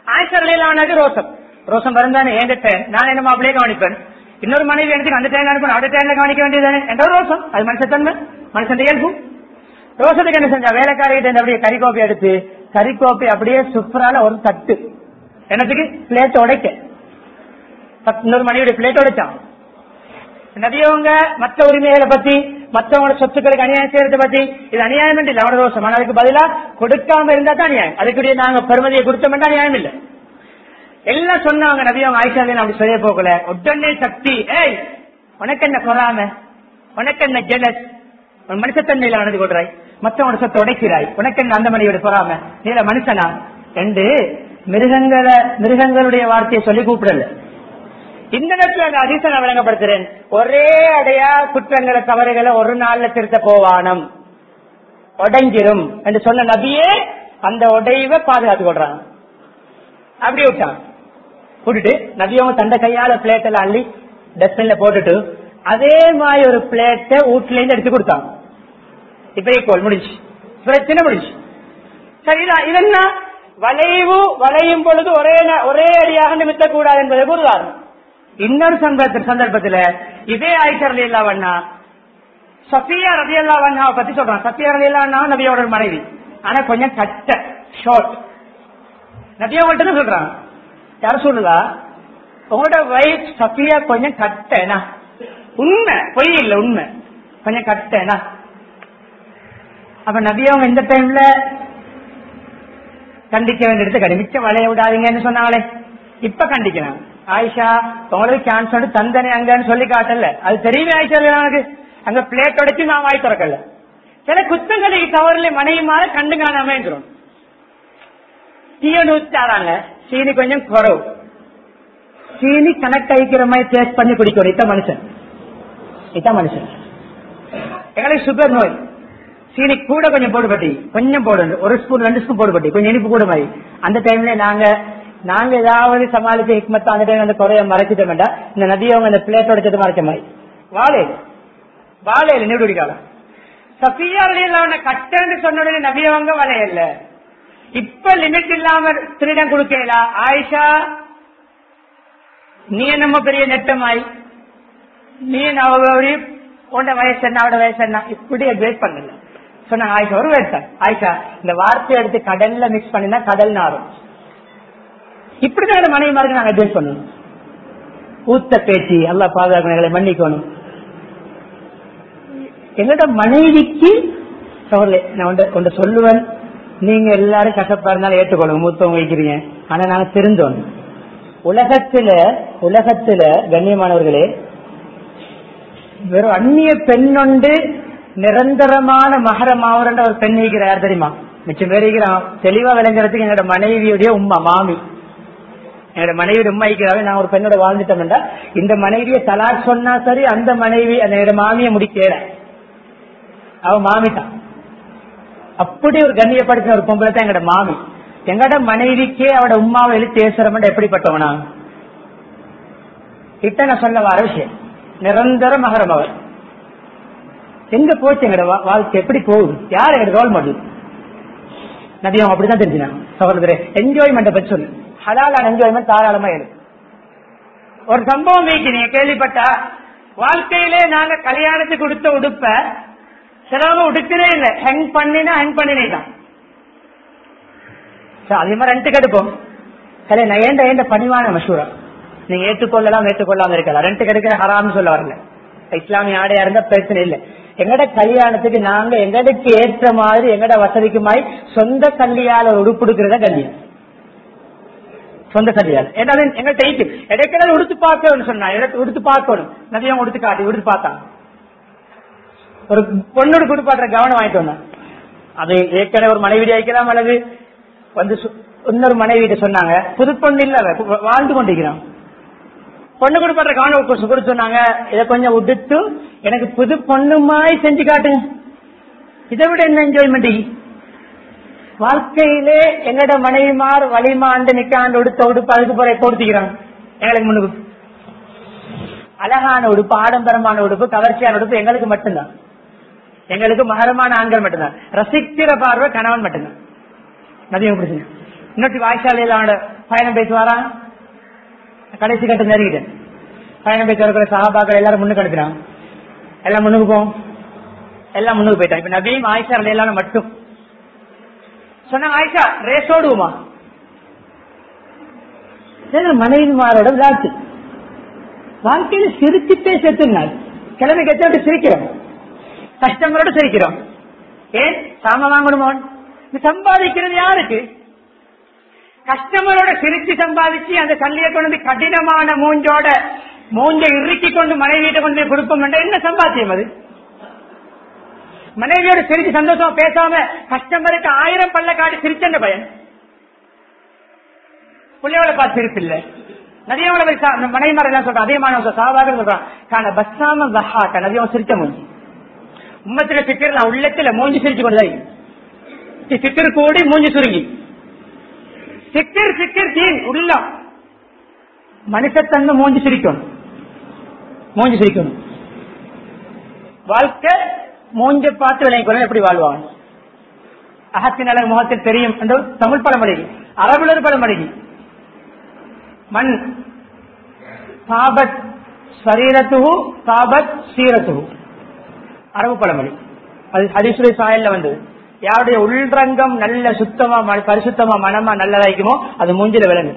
ஆயிரத்தி ரோசம் ரோசம் வருந்தானே என்கிட்ட நான் என்ன மாப்பிளையே கவனிப்பேன் இன்னொரு மனைவி எனக்கு அந்த டைம் அனுப்பணும் அடுத்த டைம்ல கவனிக்க வேண்டியதானே என்ற ஒரு ரோசம் அது மனுஷத்தன்மை மனுஷன் இயல்பு ரோசத்துக்கு என்ன செஞ்சா வேலைக்காரிகிட்ட இருந்து அப்படியே கறி கோப்பை எடுத்து கறி கோப்பை அப்படியே சுப்பரால ஒரு தட்டு என்னத்துக்கு பிளேட் உடைக்க பத்து- இன்னொரு மனைவியுடைய பிளேட் உடைச்சான் நதியவங்க மற்ற உரிமைகளை பத்தி மற்றவங்களோட சொத்துக்களுக்கு அநியாயம் செய்யறத பத்தி இது அநியாயம் இல்லை அவனோட ரோசம் ஆனா அதுக்கு பதிலா கொடுக்காம இருந்தா தான் அநியாயம் அதுக்குரிய நாங்க பெருமதியை கொடுத்தோம்னா அநியாயம் இல்லை எல்லாம் சொன்னவங்க நபியவங்க ஆயிஷாலே அப்படி சொல்ல போகல உடனே சக்தி ஏய் உனக்கு என்ன பொறாம உனக்கு என்ன ஜெலஸ் உன் மனுஷத்தன்மையில நடந்து கொள்றாய் மற்றவங்க சொத்தை உடைக்கிறாய் உனக்கு என்ன அந்த மனைவியோட பொறாம நீல மனுஷனா என்று மிருகங்களை மிருகங்களுடைய வார்த்தையை சொல்லி கூப்பிடல இந்த நேரத்தில் அந்த அதிசயம் நான் விளங்கப்படுத்துறேன் ஒரே அடையா குற்றங்களை தவறுகளை ஒரு நாள்ல திருத்த போவானம் உடைஞ்சிரும் என்று சொன்ன நபியே அந்த உடைவை பாதுகாத்து கொள்றாங்க அப்படி விட்டான் விட்டுட்டு நபியவங்க தந்த கையால பிளேட் எல்லாம் அள்ளி டஸ்ட்பின்ல போட்டுட்டு அதே மாதிரி ஒரு பிளேட்டை வீட்டுல இருந்து எடுத்து கொடுத்தாங்க இப்ப ஈக்குவல் முடிஞ்சு பிரச்சனை முடிஞ்சு சரிதான் இதென்ன வளைவு வளையும் பொழுது ஒரே ந- ஒரே அடியாக நிமித்த கூடாது என்பதற்கு ஒரு உதாரணம் இன்னொரு சந்தர்ப்ப சந்தர்ப்பத்துல இதே ஆய்ச்சரல் இல்லாவண்ணா சஃபியா ரவி அல்லாவண்ணாவை பத்தி சொல்றான் சஃபியா ரவி அல்லாவண்ணா நபியோட ஒரு மனைவி ஆனா கொஞ்சம் கட்ட ஷார்ட் நபியா உங்கள்கிட்ட தான் சொல்றான் யார சொல்லுதா உங்களோட வயசு சஃபியா கொஞ்சம் கட்டனா உண்மை பொய் இல்ல உண்மை கொஞ்சம் கட்டனா அப்ப நபியவங்க இந்த டைம்ல கண்டிக்க வேண்டியது கடி மிச்சம் வளைய விடாதீங்கன்னு சொன்னாங்களே இப்ப கண்டிக்கலாம் ஆயிஷா உங்களுக்கு சான்ஸ் வந்து தந்தனே அங்கன்னு சொல்லி காட்டல அது தெரியவே ஆயிஷா இல்லையா எனக்கு அங்க பிளேட் உடைச்சு நான் வாய் திறக்கல சில குத்தங்களை தவறுல மனைவி மாற கண்டு காணாம இருக்கிறோம் டீயன் ஊத்தாராங்க சீனி கொஞ்சம் குறவு சீனி கணக்கு அழிக்கிற மாதிரி டேஸ்ட் பண்ணி குடிக்கணும் இத்த மனுஷன் இத்த மனுஷன் எங்களுக்கு சுகர் நோய் சீனி கூட கொஞ்சம் போடுபட்டி கொஞ்சம் போடணும் ஒரு ஸ்பூன் ரெண்டு ஸ்பூன் போடுபட்டி கொஞ்சம் இனிப்பு கூட மாதிரி அந்த டைம்ல நாங்க நாங்க ஏதாவது சமாளிச்சு ஹிக்மத்தா அந்த டைம் அந்த குறைய மறைச்சிட்டோம் வேண்டாம் இந்த நதியை அவங்க அந்த பிளேட் உடைச்சது மறைச்ச மாதிரி வாழையில வாழையில நீடுடி காலம் சஃபியா இல்லாம கட்டன்னு சொன்ன உடனே நபியவங்க வளையல்ல இப்ப லிமிட் இல்லாம திருடம் கொடுக்கலா ஆயிஷா நீ என்னமோ பெரிய நெட்டமாய் நீ அவ உண்ட வயசு என்ன அவட வயசு என்ன இப்படி அட்வைஸ் பண்ணல சொன்னாங்க ஆயிஷா ஒரு வேட்டன் ஆயிஷா இந்த வார்த்தையை எடுத்து கடல்ல மிக்ஸ் பண்ணினா கடல் நாரும் இப்படிதான் இந்த மனைவி மாதிரி நாங்க அட்வைஸ் பண்ணணும் ஊத்த பேச்சு எல்லாம் பாதுகாக்கணும் எங்களை மன்னிக்கணும் எங்களோட மனைவிக்கு சோழலே நான் ஒன்று ஒன்று சொல்லுவேன் நீங்க எல்லாரும் கஷ்டப்பா இருந்தாலும் ஏற்றுக்கொள்ளுங்க மூத்தவங்க வைக்கிறீங்க ஆனா நாங்க தெரிந்தோம் உலகத்துல உலகத்துல கண்ணியமானவர்களே வெறும் அந்நிய பெண்ணொண்டு நிரந்தரமான மகரமாவரன்ற ஒரு பெண் இருக்கிற யார் தெரியுமா மிச்சம் பேர் இருக்கிறான் தெளிவா விளங்குறதுக்கு எங்களோட மனைவியுடைய உம்மா மாமி என்னோட மனைவியோட உண்மை ஐக்கிறாவே நான் ஒரு பெண்ணோட வாழ்ந்துட்டோம்டா இந்த மனைவியை தலாக் சொன்னா சரி அந்த மனைவி அந்த என்னோட மாமியை முடிக்கல அவ மாமி தான் அப்படி ஒரு கண்ணியப்படுத்தின ஒரு பொம்பளை தான் எங்கட மாமி எங்கட மனைவிக்கே அவட உமாவை எழுதி பேசுறவன் எப்படிப்பட்டவனா இத்த நான் சொல்ல வர விஷயம் நிரந்தர மகரம் அவர் எங்க போச்சு எங்கட வா- வாழ்க்கை எப்படி போகுது யார் எங்க ரோல் மாடல் நதியம் அப்படிதான் தெரிஞ்சுனா சகோதரே என்ஜாய்மெண்ட் பத்தி சொல்லு ஹலாலான என்ஜாய்மெண்ட் தாராளமா இருக்கு ஒரு சம்பவம் வீக்கு நீங்க கேள்விப்பட்டா வாழ்க்கையிலே நாங்க கல்யாணத்துக்கு கொடுத்த உடுப்ப சிலவங்க உடுக்கவே இல்லை ஹேங் பண்ணினா ஹேங் பண்ணினே தான் சரி, அதே மாதிரி ரெண்ட் கெடுப்போம் சரி நான் ஏண்ட ஏண்ட பணிவான மசூரா நீங்க ஏற்றுக்கொள்ளலாம் ஏற்றுக்கொள்ளாம இருக்கலாம் ரெண்ட் கெடுக்கிற ஹராம்னு சொல்ல வரல இஸ்லாமிய ஆடையா இருந்தா பிரச்சனை இல்லை எங்கட கல்யாணத்துக்கு நாங்க எங்களுக்கு ஏற்ற மாதிரி எங்கட வசதிக்கு மாதிரி சொந்த கல்யாண ஒரு உடுப்பு எடுக்கிறத கல்யாணம் சொந்த கல்யாணம் ஏன்னா அது எங்கள்கிட்ட இருக்கு இடைக்கிற உடுத்து பார்க்கணும்னு சொன்னா இடத்து உடுத்து பார்க்கணும் நிறைய உடுத்து காட்டி உடுத்து பார்த்தாங்க ஒரு பொண்ணோட குடுப்பாட்டுற கவனம் வாங்கிட்டு வந்தான் அது ஏற்கனவே ஒரு மனைவி அழைக்கலாம் அல்லது வந்து சு- இன்னொரு மனைவி சொன்னாங்க புது பொண்ணு இல்ல அவ, கு- வாழ்ந்து கொண்டிருக்கிறான் பொண்ணு குடுப்பாட்டுற கவனம் கொடுத்து கொடுத்து சொன்னாங்க இதை கொஞ்சம் விட்டுட்டு எனக்கு புது பொண்ணு மாதிரி செஞ்சு காட்டுங்க இதை விட என்ன என்ஜாய்மெண்ட் வாழ்க்கையிலே எங்கட மனைவிமார் வலிமாண்டு நிக்காண்டு உடுத்த உடுப்பு அதுக்கு பிறகு கொடுத்துக்கிறாங்க எங்களுக்கு முன்னுக்கு அழகான உடுப்பு ஆடம்பரமான உடுப்பு கவர்ச்சியான உடுப்பு எங்களுக்கு மட்டும்தான் எங்களுக்கு மகரமான ஆண்கள் மட்டும்தான் ரசிக்கிற பார்வை கணவன் மட்டும்தான் நதியம் பிடிச்சுங்க இன்னொரு வாய்ச்சாலையிலான பயணம் பேசி வரான் கடைசி கட்டம் நெருங்கிட்டேன் பயணம் பேசி வரக்கூடிய சகாபாக்கள் எல்லாரும் முன்னுக்கு அனுப்பினான் எல்லாம் முன்னுக்கு போவோம் எல்லாம் முன்னுக்கு போயிட்டான் இப்ப நபீம் ஆயிஷா எல்லாரும் மட்டும் சொன்னாங்க ஆயிஷா ரேஸ் ஓடுவோமா மனைவிமாரோட விளையாட்டு வாழ்க்கையில சிரிச்சுட்டே செத்துனாள் கிழமை கெட்டு சிரிக்கிறோம் கஸ்டமரோட சிரிக்கிறோம் ஏன் சாம வாங்கணுமோ இது சம்பாதிக்கிறது யாருக்கு கஸ்டமரோட சிரிச்சு சம்பாதிச்சு அந்த சல்லியை கொண்டு வந்து கடினமான மூஞ்சோட மூஞ்ச இறுக்கி கொண்டு மனைவியிட்ட கொண்டு போய் கொடுப்போம் என்றா என்ன சம்பாத்தியம் அது மனைவியோட சிரிச்சு சந்தோஷமா பேசாம கஸ்டமருக்கு ஆயிரம் பல்ல காட்டி சிரிச்சென்ற பயன் பிள்ளையோட பார்த்து சிரிப்பு இல்ல நதியோட மனைவி மாதிரி எல்லாம் சொல்றான் அதே மாதிரி சாவாக சொல்றான் காண பஸ்ஸாம வஹாட்ட நதியம் சிரிச்ச மூஞ்சி உம்மத்துல சிக்கர் உள்ளத்துல மூஞ்சி சிரிச்சு கொண்டுதான் சிக்கர் கூடி மூஞ்சி சுருங்கி சிக்கர் சிக்கர் தீன் உள்ளம் மனுஷத்தங்க மூஞ்சி சிரிக்கணும் மூஞ்சி சிரிக்கணும் வாழ்க்கை மூஞ்ச பார்த்து விளைவிக்கணும் எப்படி வாழ்வாங்க அகத்தின் அழகு முகத்தில் தெரியும் என்று தமிழ் பழமொழி அரபுலர் பழமொழி மண் சாபத் சரீரத்துகு சாபத் சீரத்துகு அரபு பழமொழி அது ஹரிசுரை சாயல்ல வந்தது யாருடைய உள்ரங்கம் நல்ல சுத்தமா ம- பரிசுத்தமா மனமா நல்லதாய்க்குமோ அது மூஞ்சில விளங்கு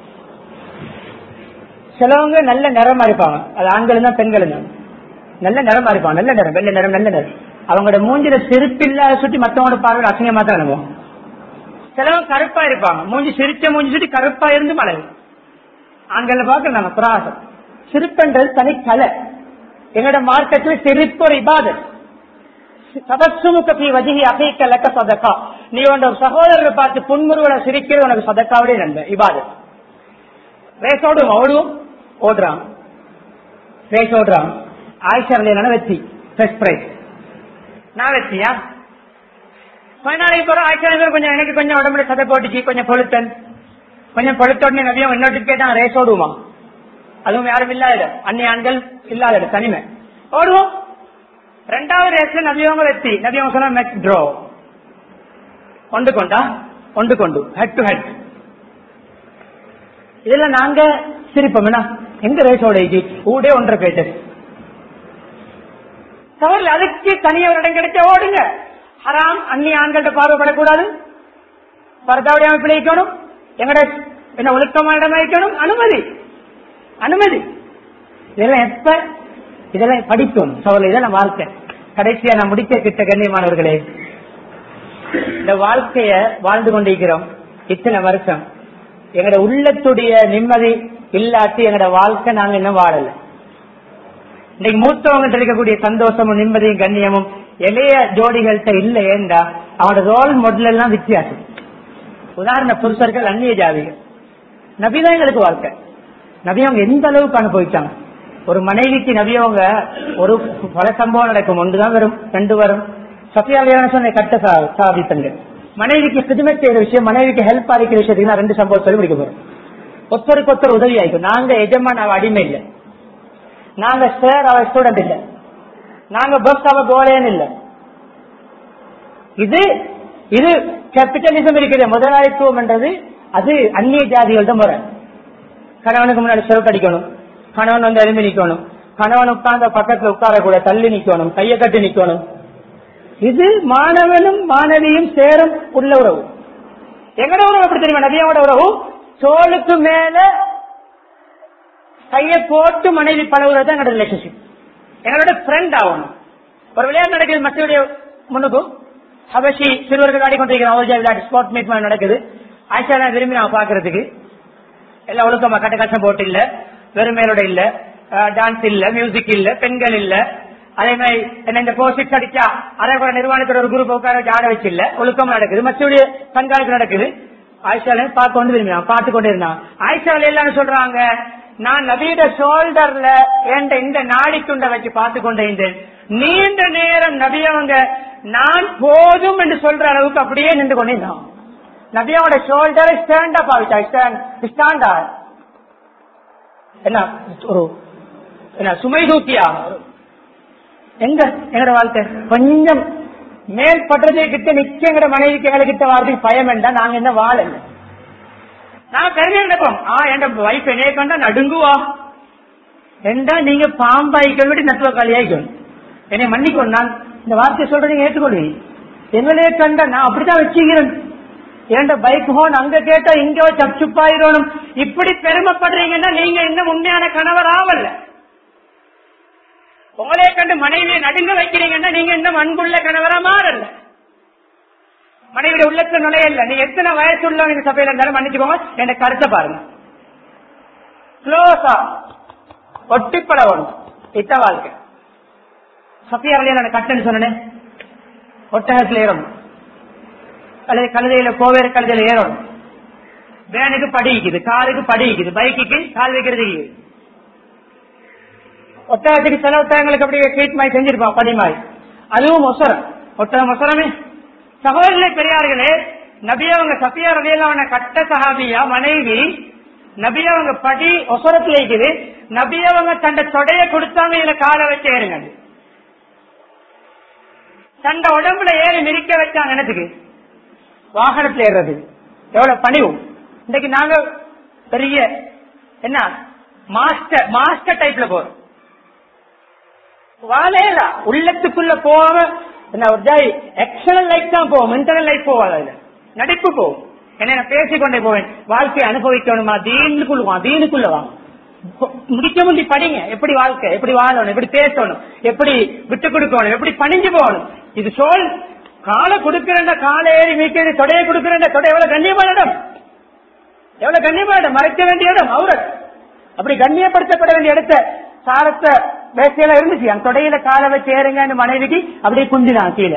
சிலவங்க நல்ல நிறமா இருப்பாங்க அது ஆண்கள் தான் பெண்கள் தான் நல்ல நிறமா இருப்பாங்க நல்ல நிறம் வெள்ளை நிறம் நல்ல நிறம் அவங்களோட மூஞ்சில சிரிப்பில்லாத சுட்டி மத்தவங்களோட பார்வை அசிங்கமா தான் அனுபவம் சிலவங்க கருப்பா இருப்பாங்க மூஞ்சி சிரிச்ச மூஞ்சி சுட்டி கருப்பா இருந்து மழை ஆண்கள் பார்க்க நாங்க பிராசம் சிரிப்புன்றது தனி கலை எங்களோட மார்க்கெட்ல சிரிப்பு ஒரு இபாதத் தபசுமுக பி வஜிஹி அபீக்க லக்க சதக்கா நீ உன்னோட சகோதரரை பார்த்து புன்முருவனை சிரிக்கிறது உனக்கு சதக்காவுடைய நன்மை இபாதத் ரேஸ் ஓடுவோம் ஓடுவோம் ஓடுறான் ரேஸ் ஓடுறான் ஆயிஷா என்ன வெற்றி ஃபர்ஸ்ட் பிரைஸ் நான் வெற்றியா கொஞ்ச நாளைக்கு போற ஆயிஷா நபர் கொஞ்சம் எனக்கு கொஞ்சம் உடம்புல சதை போட்டுச்சு கொஞ்சம் பொழுத்தன் கொஞ்சம் பொழுத்த உடனே நபியம் இன்னொரு கேட்டான் ரேஸ் ஓடுவோமா அதுவும் யாரும் இல்லாத இடம் அந்நிய ஆண்கள் இல்லாத இடம் தனிமை ஓடுவோம் ரெண்டாவது ரேஸ்ல நபியவங்க வெற்றி நபியவங்க சொன்னா மெச் ட்ரோ ஒன்று கொண்டா ஒன்று கொண்டு ஹெட் டு ஹெட் இதுல நாங்க சிரிப்போம் என்ன எங்க ரேஸ் ஓடிச்சு ஊடே ஒன்றரை பேட்டு தவறு அதுக்கு தனியா ஒரு இடம் கிடைச்ச ஓடுங்க ஹராம் அந்நிய ஆண்கள்ட்ட பார்வைப்படக்கூடாது பரதாவுடைய அமைப்பில் வைக்கணும் எங்கட என்ன ஒழுக்கமான இடமா வைக்கணும் அனுமதி அனுமதி இதெல்லாம் எப்ப இதெல்லாம் படிக்கணும் சோழ இதெல்லாம் வாழ்க்கை கடைசியா நான் முடிக்க கிட்ட கண்ணியமானவர்களே இந்த வாழ்க்கைய வாழ்ந்து கொண்டிருக்கிறோம் இத்தனை வருஷம் எங்கட உள்ளத்துடைய நிம்மதி இல்லாட்டி எங்கட வாழ்க்கை நாங்க இன்னும் வாழல இன்னைக்கு மூத்தவங்க இருக்கக்கூடிய சந்தோஷமும் நிம்மதியும் கண்ணியமும் இளைய ஜோடிகள்கிட்ட இல்ல ஏண்டா அவனோட ரோல் மாடல் எல்லாம் வித்தியாசம் உதாரண புருஷர்கள் அந்நிய ஜாதிகள் நபிதான் எங்களுக்கு வாழ்க்கை நபி அவங்க எந்த அளவுக்கு அனுபவிச்சாங்க ஒரு மனைவிக்கு நபி அவங்க ஒரு பல சம்பவம் நடக்கும் ஒன்றுதான் வரும் ரெண்டு வரும் சத்தியாலியான சொன்ன கட்ட சா- சாதித்தங்க மனைவிக்கு சிதுமை செய்யற விஷயம் மனைவிக்கு ஹெல்ப் அளிக்கிற விஷயத்துக்கு நான் ரெண்டு சம்பவம் சொல்லி முடிக்க போறோம் ஒருத்தருக்கு ஒருத்தர் உதவி ஆயிக்கும் நாங்க எஜமான் அவ அடிமை இல்லை நாங்க சார் அவ ஸ்டூடெண்ட் இல்ல நாங்க பஸ் அவ கோலேன்னு இல்ல இது இது கேபிட்டலிசம் இருக்கிற முதலாளித்துவம் என்றது அது அந்நிய ஜாதிகள் தான் முறை கணவனுக்கு முன்னாடி செருப்பு அடிக்கணும் கணவன் வந்து எழும்பி நிக்கணும் கணவன் உட்கார்ந்த பக்கத்துல உட்கார கூட தள்ளி நிக்கணும் கையை கட்டி நிக்கணும் இது மாணவனும் மாணவியும் சேரும் உள்ள உறவு எங்கட உறவு எப்படி தெரியுமா நதியோட உறவு தோளுக்கு மேல கையை போட்டு மனைவி பழகுறது தான் எங்களோட ரிலேஷன்ஷிப் எங்களோட ஃப்ரெண்ட் ஆகணும் ஒரு விளையாட்டு நடக்குது மக்களுடைய முன்னுக்கும் ஹபஷி சிறுவர்கள் ஆடிக்கொண்டிருக்கிறோம் அவர்ஜா விளையாட்டு ஸ்போர்ட் மீட் மாதிரி நடக்குது ஆயிஷா நான் விரும்பி நான் பாக்குறதுக்கு எல்லாம் ஒழுக்கமா கட்ட கஷ்டம் போட்டு இல்ல வெறுமையோட இல்ல டான்ஸ் இல்ல மியூசிக் இல்ல பெண்கள் இல்ல அதே மாதிரி என்ன இந்த போஸ்டிக்ஸ் அடிச்சா அதே கூட நிர்வாணத்தோட ஒரு குரூப் உட்கார வச்சு ஆட வச்சு இல்ல ஒழுக்கம் நடக்குது மற்றபடி கண்காணிப்பு நடக்குது ஆயிஷால பார்க்க வந்து விரும்பினான் பார்த்து கொண்டு இருந்தான் ஆயிஷால எல்லாம் சொல்றாங்க நான் நபியோட ஷோல்டர்ல என்ற இந்த நாடித்துண்டை வச்சு பார்த்து கொண்டே இருந்தேன் நீண்ட நேரம் நபியவங்க நான் போதும் என்று சொல்ற அளவுக்கு அப்படியே நின்று கொண்டிருந்தான் நபியோட ஷோல்டர் ஸ்டாண்ட் அப் ஆகிட்டா ஸ்டாண்ட் ஸ்டாண்டா என்ன ஒரு என்ன சுமை தூக்கியா எங்க எங்கட வாழ்க்கை கொஞ்சம் மேல் பட்டதை கிட்ட நிக்க எங்கட மனைவிக்கு எங்களை கிட்ட வாரதுக்கு பயம் வேண்டாம் நாங்க என்ன வாழல நான் பெருமை நினைப்போம் ஆ என் வைஃப் என்னைய கண்டா நடுங்குவா என்றா நீங்க பாம்பாய்க்க விட்டு நத்துவ காலியாய்க்கும் என்னை மன்னிக்கும் நான் இந்த வார்த்தையை சொல்றீங்க ஏற்றுக்கொள்வீங்க எங்களே கண்ட நான் அப்படித்தான் வச்சுக்கிறேன் இரண்டு பைக் ஹோன் அங்க கேட்டா இங்க சப்சுப்பாயிரணும் இப்படி பெருமைப்படுறீங்கன்னா நீங்க இன்னும் உண்மையான கணவர் ஆவல்ல உங்களே கண்டு மனைவியை நடுங்க வைக்கிறீங்கன்னா நீங்க இன்னும் அன்புள்ள கணவரா மாறல மனைவியோட உள்ளத்துல நுழையல நீ எத்தனை வயசு உள்ளவங்க இந்த சபையில இருந்தாலும் மன்னிச்சுக்கோங்க என் கருத்தை பாருங்க க்ளோஸா ஒட்டி பழகணும் இத்த வாழ்க்கை சஃபியா வழியா நான் கட்டன்னு சொன்னேன் ஒட்டகத்துல ஏறணும் அல்லது கழுதையில கோவேறு கழுதையில ஏறணும் வேனுக்கு படிக்குது காருக்கு படிக்குது பைக்குக்கு கால் வைக்கிறது ஒட்டகத்துக்கு சில ஒட்டகங்களுக்கு அப்படி ட்ரீட் மாதிரி செஞ்சிருப்பான் படி மாதிரி அதுவும் மொசரம் ஒட்டகம் மொசரமே சகோதரர்களே பெரியார்களே நபி அவங்க சஃபியா ரலியல்லாஹு கட்ட சஹாபியா மனைவி நபி அவங்க படி ஒசரத்துல இருக்குது நபி அவங்க தண்ட தொடைய கொடுத்தாங்க இதுல காலை வச்சு ஏறுங்க தண்ட உடம்புல ஏறி மிரிக்க வச்சாங்க என்னத்துக்கு வாகனத்துல ஏறுறது எவ்வளவு பணிவு இன்னைக்கு நாங்க பெரிய என்ன மாஸ்டர் மாஸ்டர் டைப்ல போறோம் வாழையில உள்ளத்துக்குள்ள போகாம என்ன ஒரு ஜாய் எக்ஸலன் லைஃப் தான் போவோம் இன்டர்னல் லைஃப் போவாது அதுல நடிப்பு போகும் என்ன நான் பேசிக்கொண்டே போவேன் வாழ்க்கையை அனுபவிக்கணுமா தீனுக்குள்ள வா தீனுக்குள்ள வா முடிக்க முடி படிங்க எப்படி வாழ்க்கை எப்படி வாழணும் எப்படி பேசணும் எப்படி விட்டு கொடுக்கணும் எப்படி பணிஞ்சு போகணும் இது சோல் காலை கொடுக்கிறேன் காலை ஏறி மீக்கிறது தொடையை கொடுக்கிறேன் தொடை எவ்வளவு கண்ணியமான இடம் எவ்வளவு கண்ணியமான இடம் மறைக்க வேண்டிய இடம் அவரு அப்படி கண்ணியப்படுத்தப்பட வேண்டிய இடத்த சாரத்தை வேசையில இருந்துச்சு அந்த தொடையில காலை வச்சு ஏறுங்கன்னு மனைவிக்கு அப்படியே குஞ்சினான் கீழே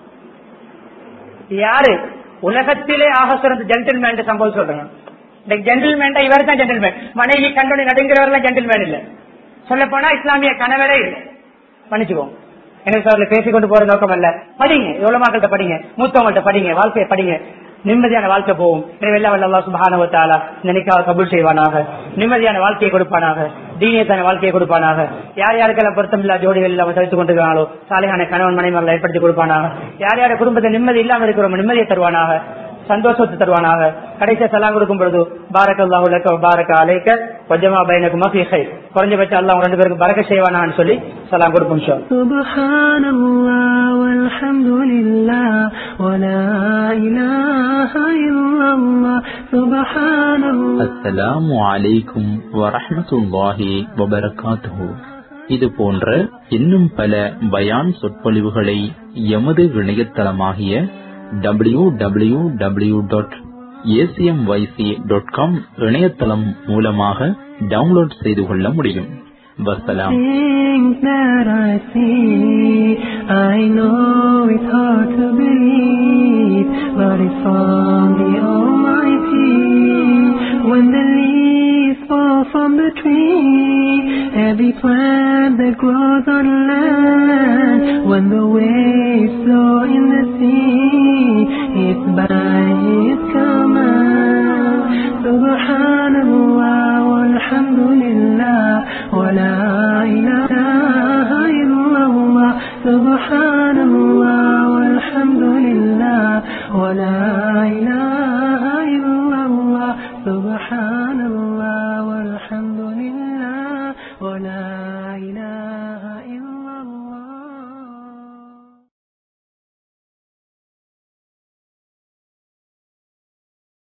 யாரு உலகத்திலே ஆக சிறந்த ஜென்டில்மேன் சம்பவம் சொல்றேன் இந்த ஜென்டில்மேன் இவர் தான் ஜென்டில்மேன் மனைவி கண்டோனி நடுங்கிறவர்கள் ஜென்டில்மேன் இல்ல சொல்ல போனா இஸ்லாமிய கணவரே இல்லை மன்னிச்சுக்கோங்க எனக்கு அவர்களை பேசிக்கொண்டு போற நோக்கம் அல்ல படிங்க எவ்வளவு மக்கள்கிட்ட படிங்க மூத்தவங்கள்ட்ட படிங்க வாழ்க்கையை படிங்க நிம்மதியான வாழ்க்கை போகும் எனவே எல்லாம் வல்ல அல்லாஹ் சுப்ஹானஹு வ தஆலா இந்த நிக்காஹ் கபூல் செய்வானாக நிம்மதியான வாழ்க்கையை கொடுப்பானாக தீனியத்தான வாழ்க்கையை கொடுப்பானாக யார் யாருக்கெல்லாம் பொருத்தம் இல்லா ஜோடிகள் இல்லாம தவித்துக் கொண்டிருக்கிறாங்களோ சாலையான கணவன் மனைமர்களை ஏற்படுத்தி கொடுப்பானாக யார் யார குடும்பத்தை நிம்மதி இல்லாம இருக்கிறோம் நிம்மதியை தருவானாக சந்தோஷத்தை தருவானாக கடைசியா சலாம் கொடுக்கும் பொழுது பாரக் அல்லாஹு லக்க பாரக அலைக்க கொஞ்சமா பைனக்கு மஃபி ஹைர் குறைஞ்சபட்சம் அல்லாஹ் உங்க ரெண்டு பேருக்கு பறக்க செய்வானான்னு சொல்லி சலாம் கொடுப்போம் ஷோ سبحان الله والحمد لله ولا إله إلا الله سبحان الله அஸ்ஸலாமு அலைக்கும் வரஹ்மத்துல்லாஹி வபரகாத்துஹு இது போன்ற இன்னும் பல பயான் சொற்பொழிவுகளை எமது இணையதளமாகிய W W W dot ACMYC dot com இணையதளம் மூலமாக டவுன்லோட் செய்து கொள்ள முடியும் வசலாம் Things that I see, I know it's hard to believe, but it's from the Almighty. When the leaves fall from the tree, every plant that grows on land, when the waves flow in the sea, it's by His command. Subhanallah walhamdulillah wa la ilaha illallah. Subhanallah walhamdulillah wa la ilaha illallah. Subhanallah walhamdulillah.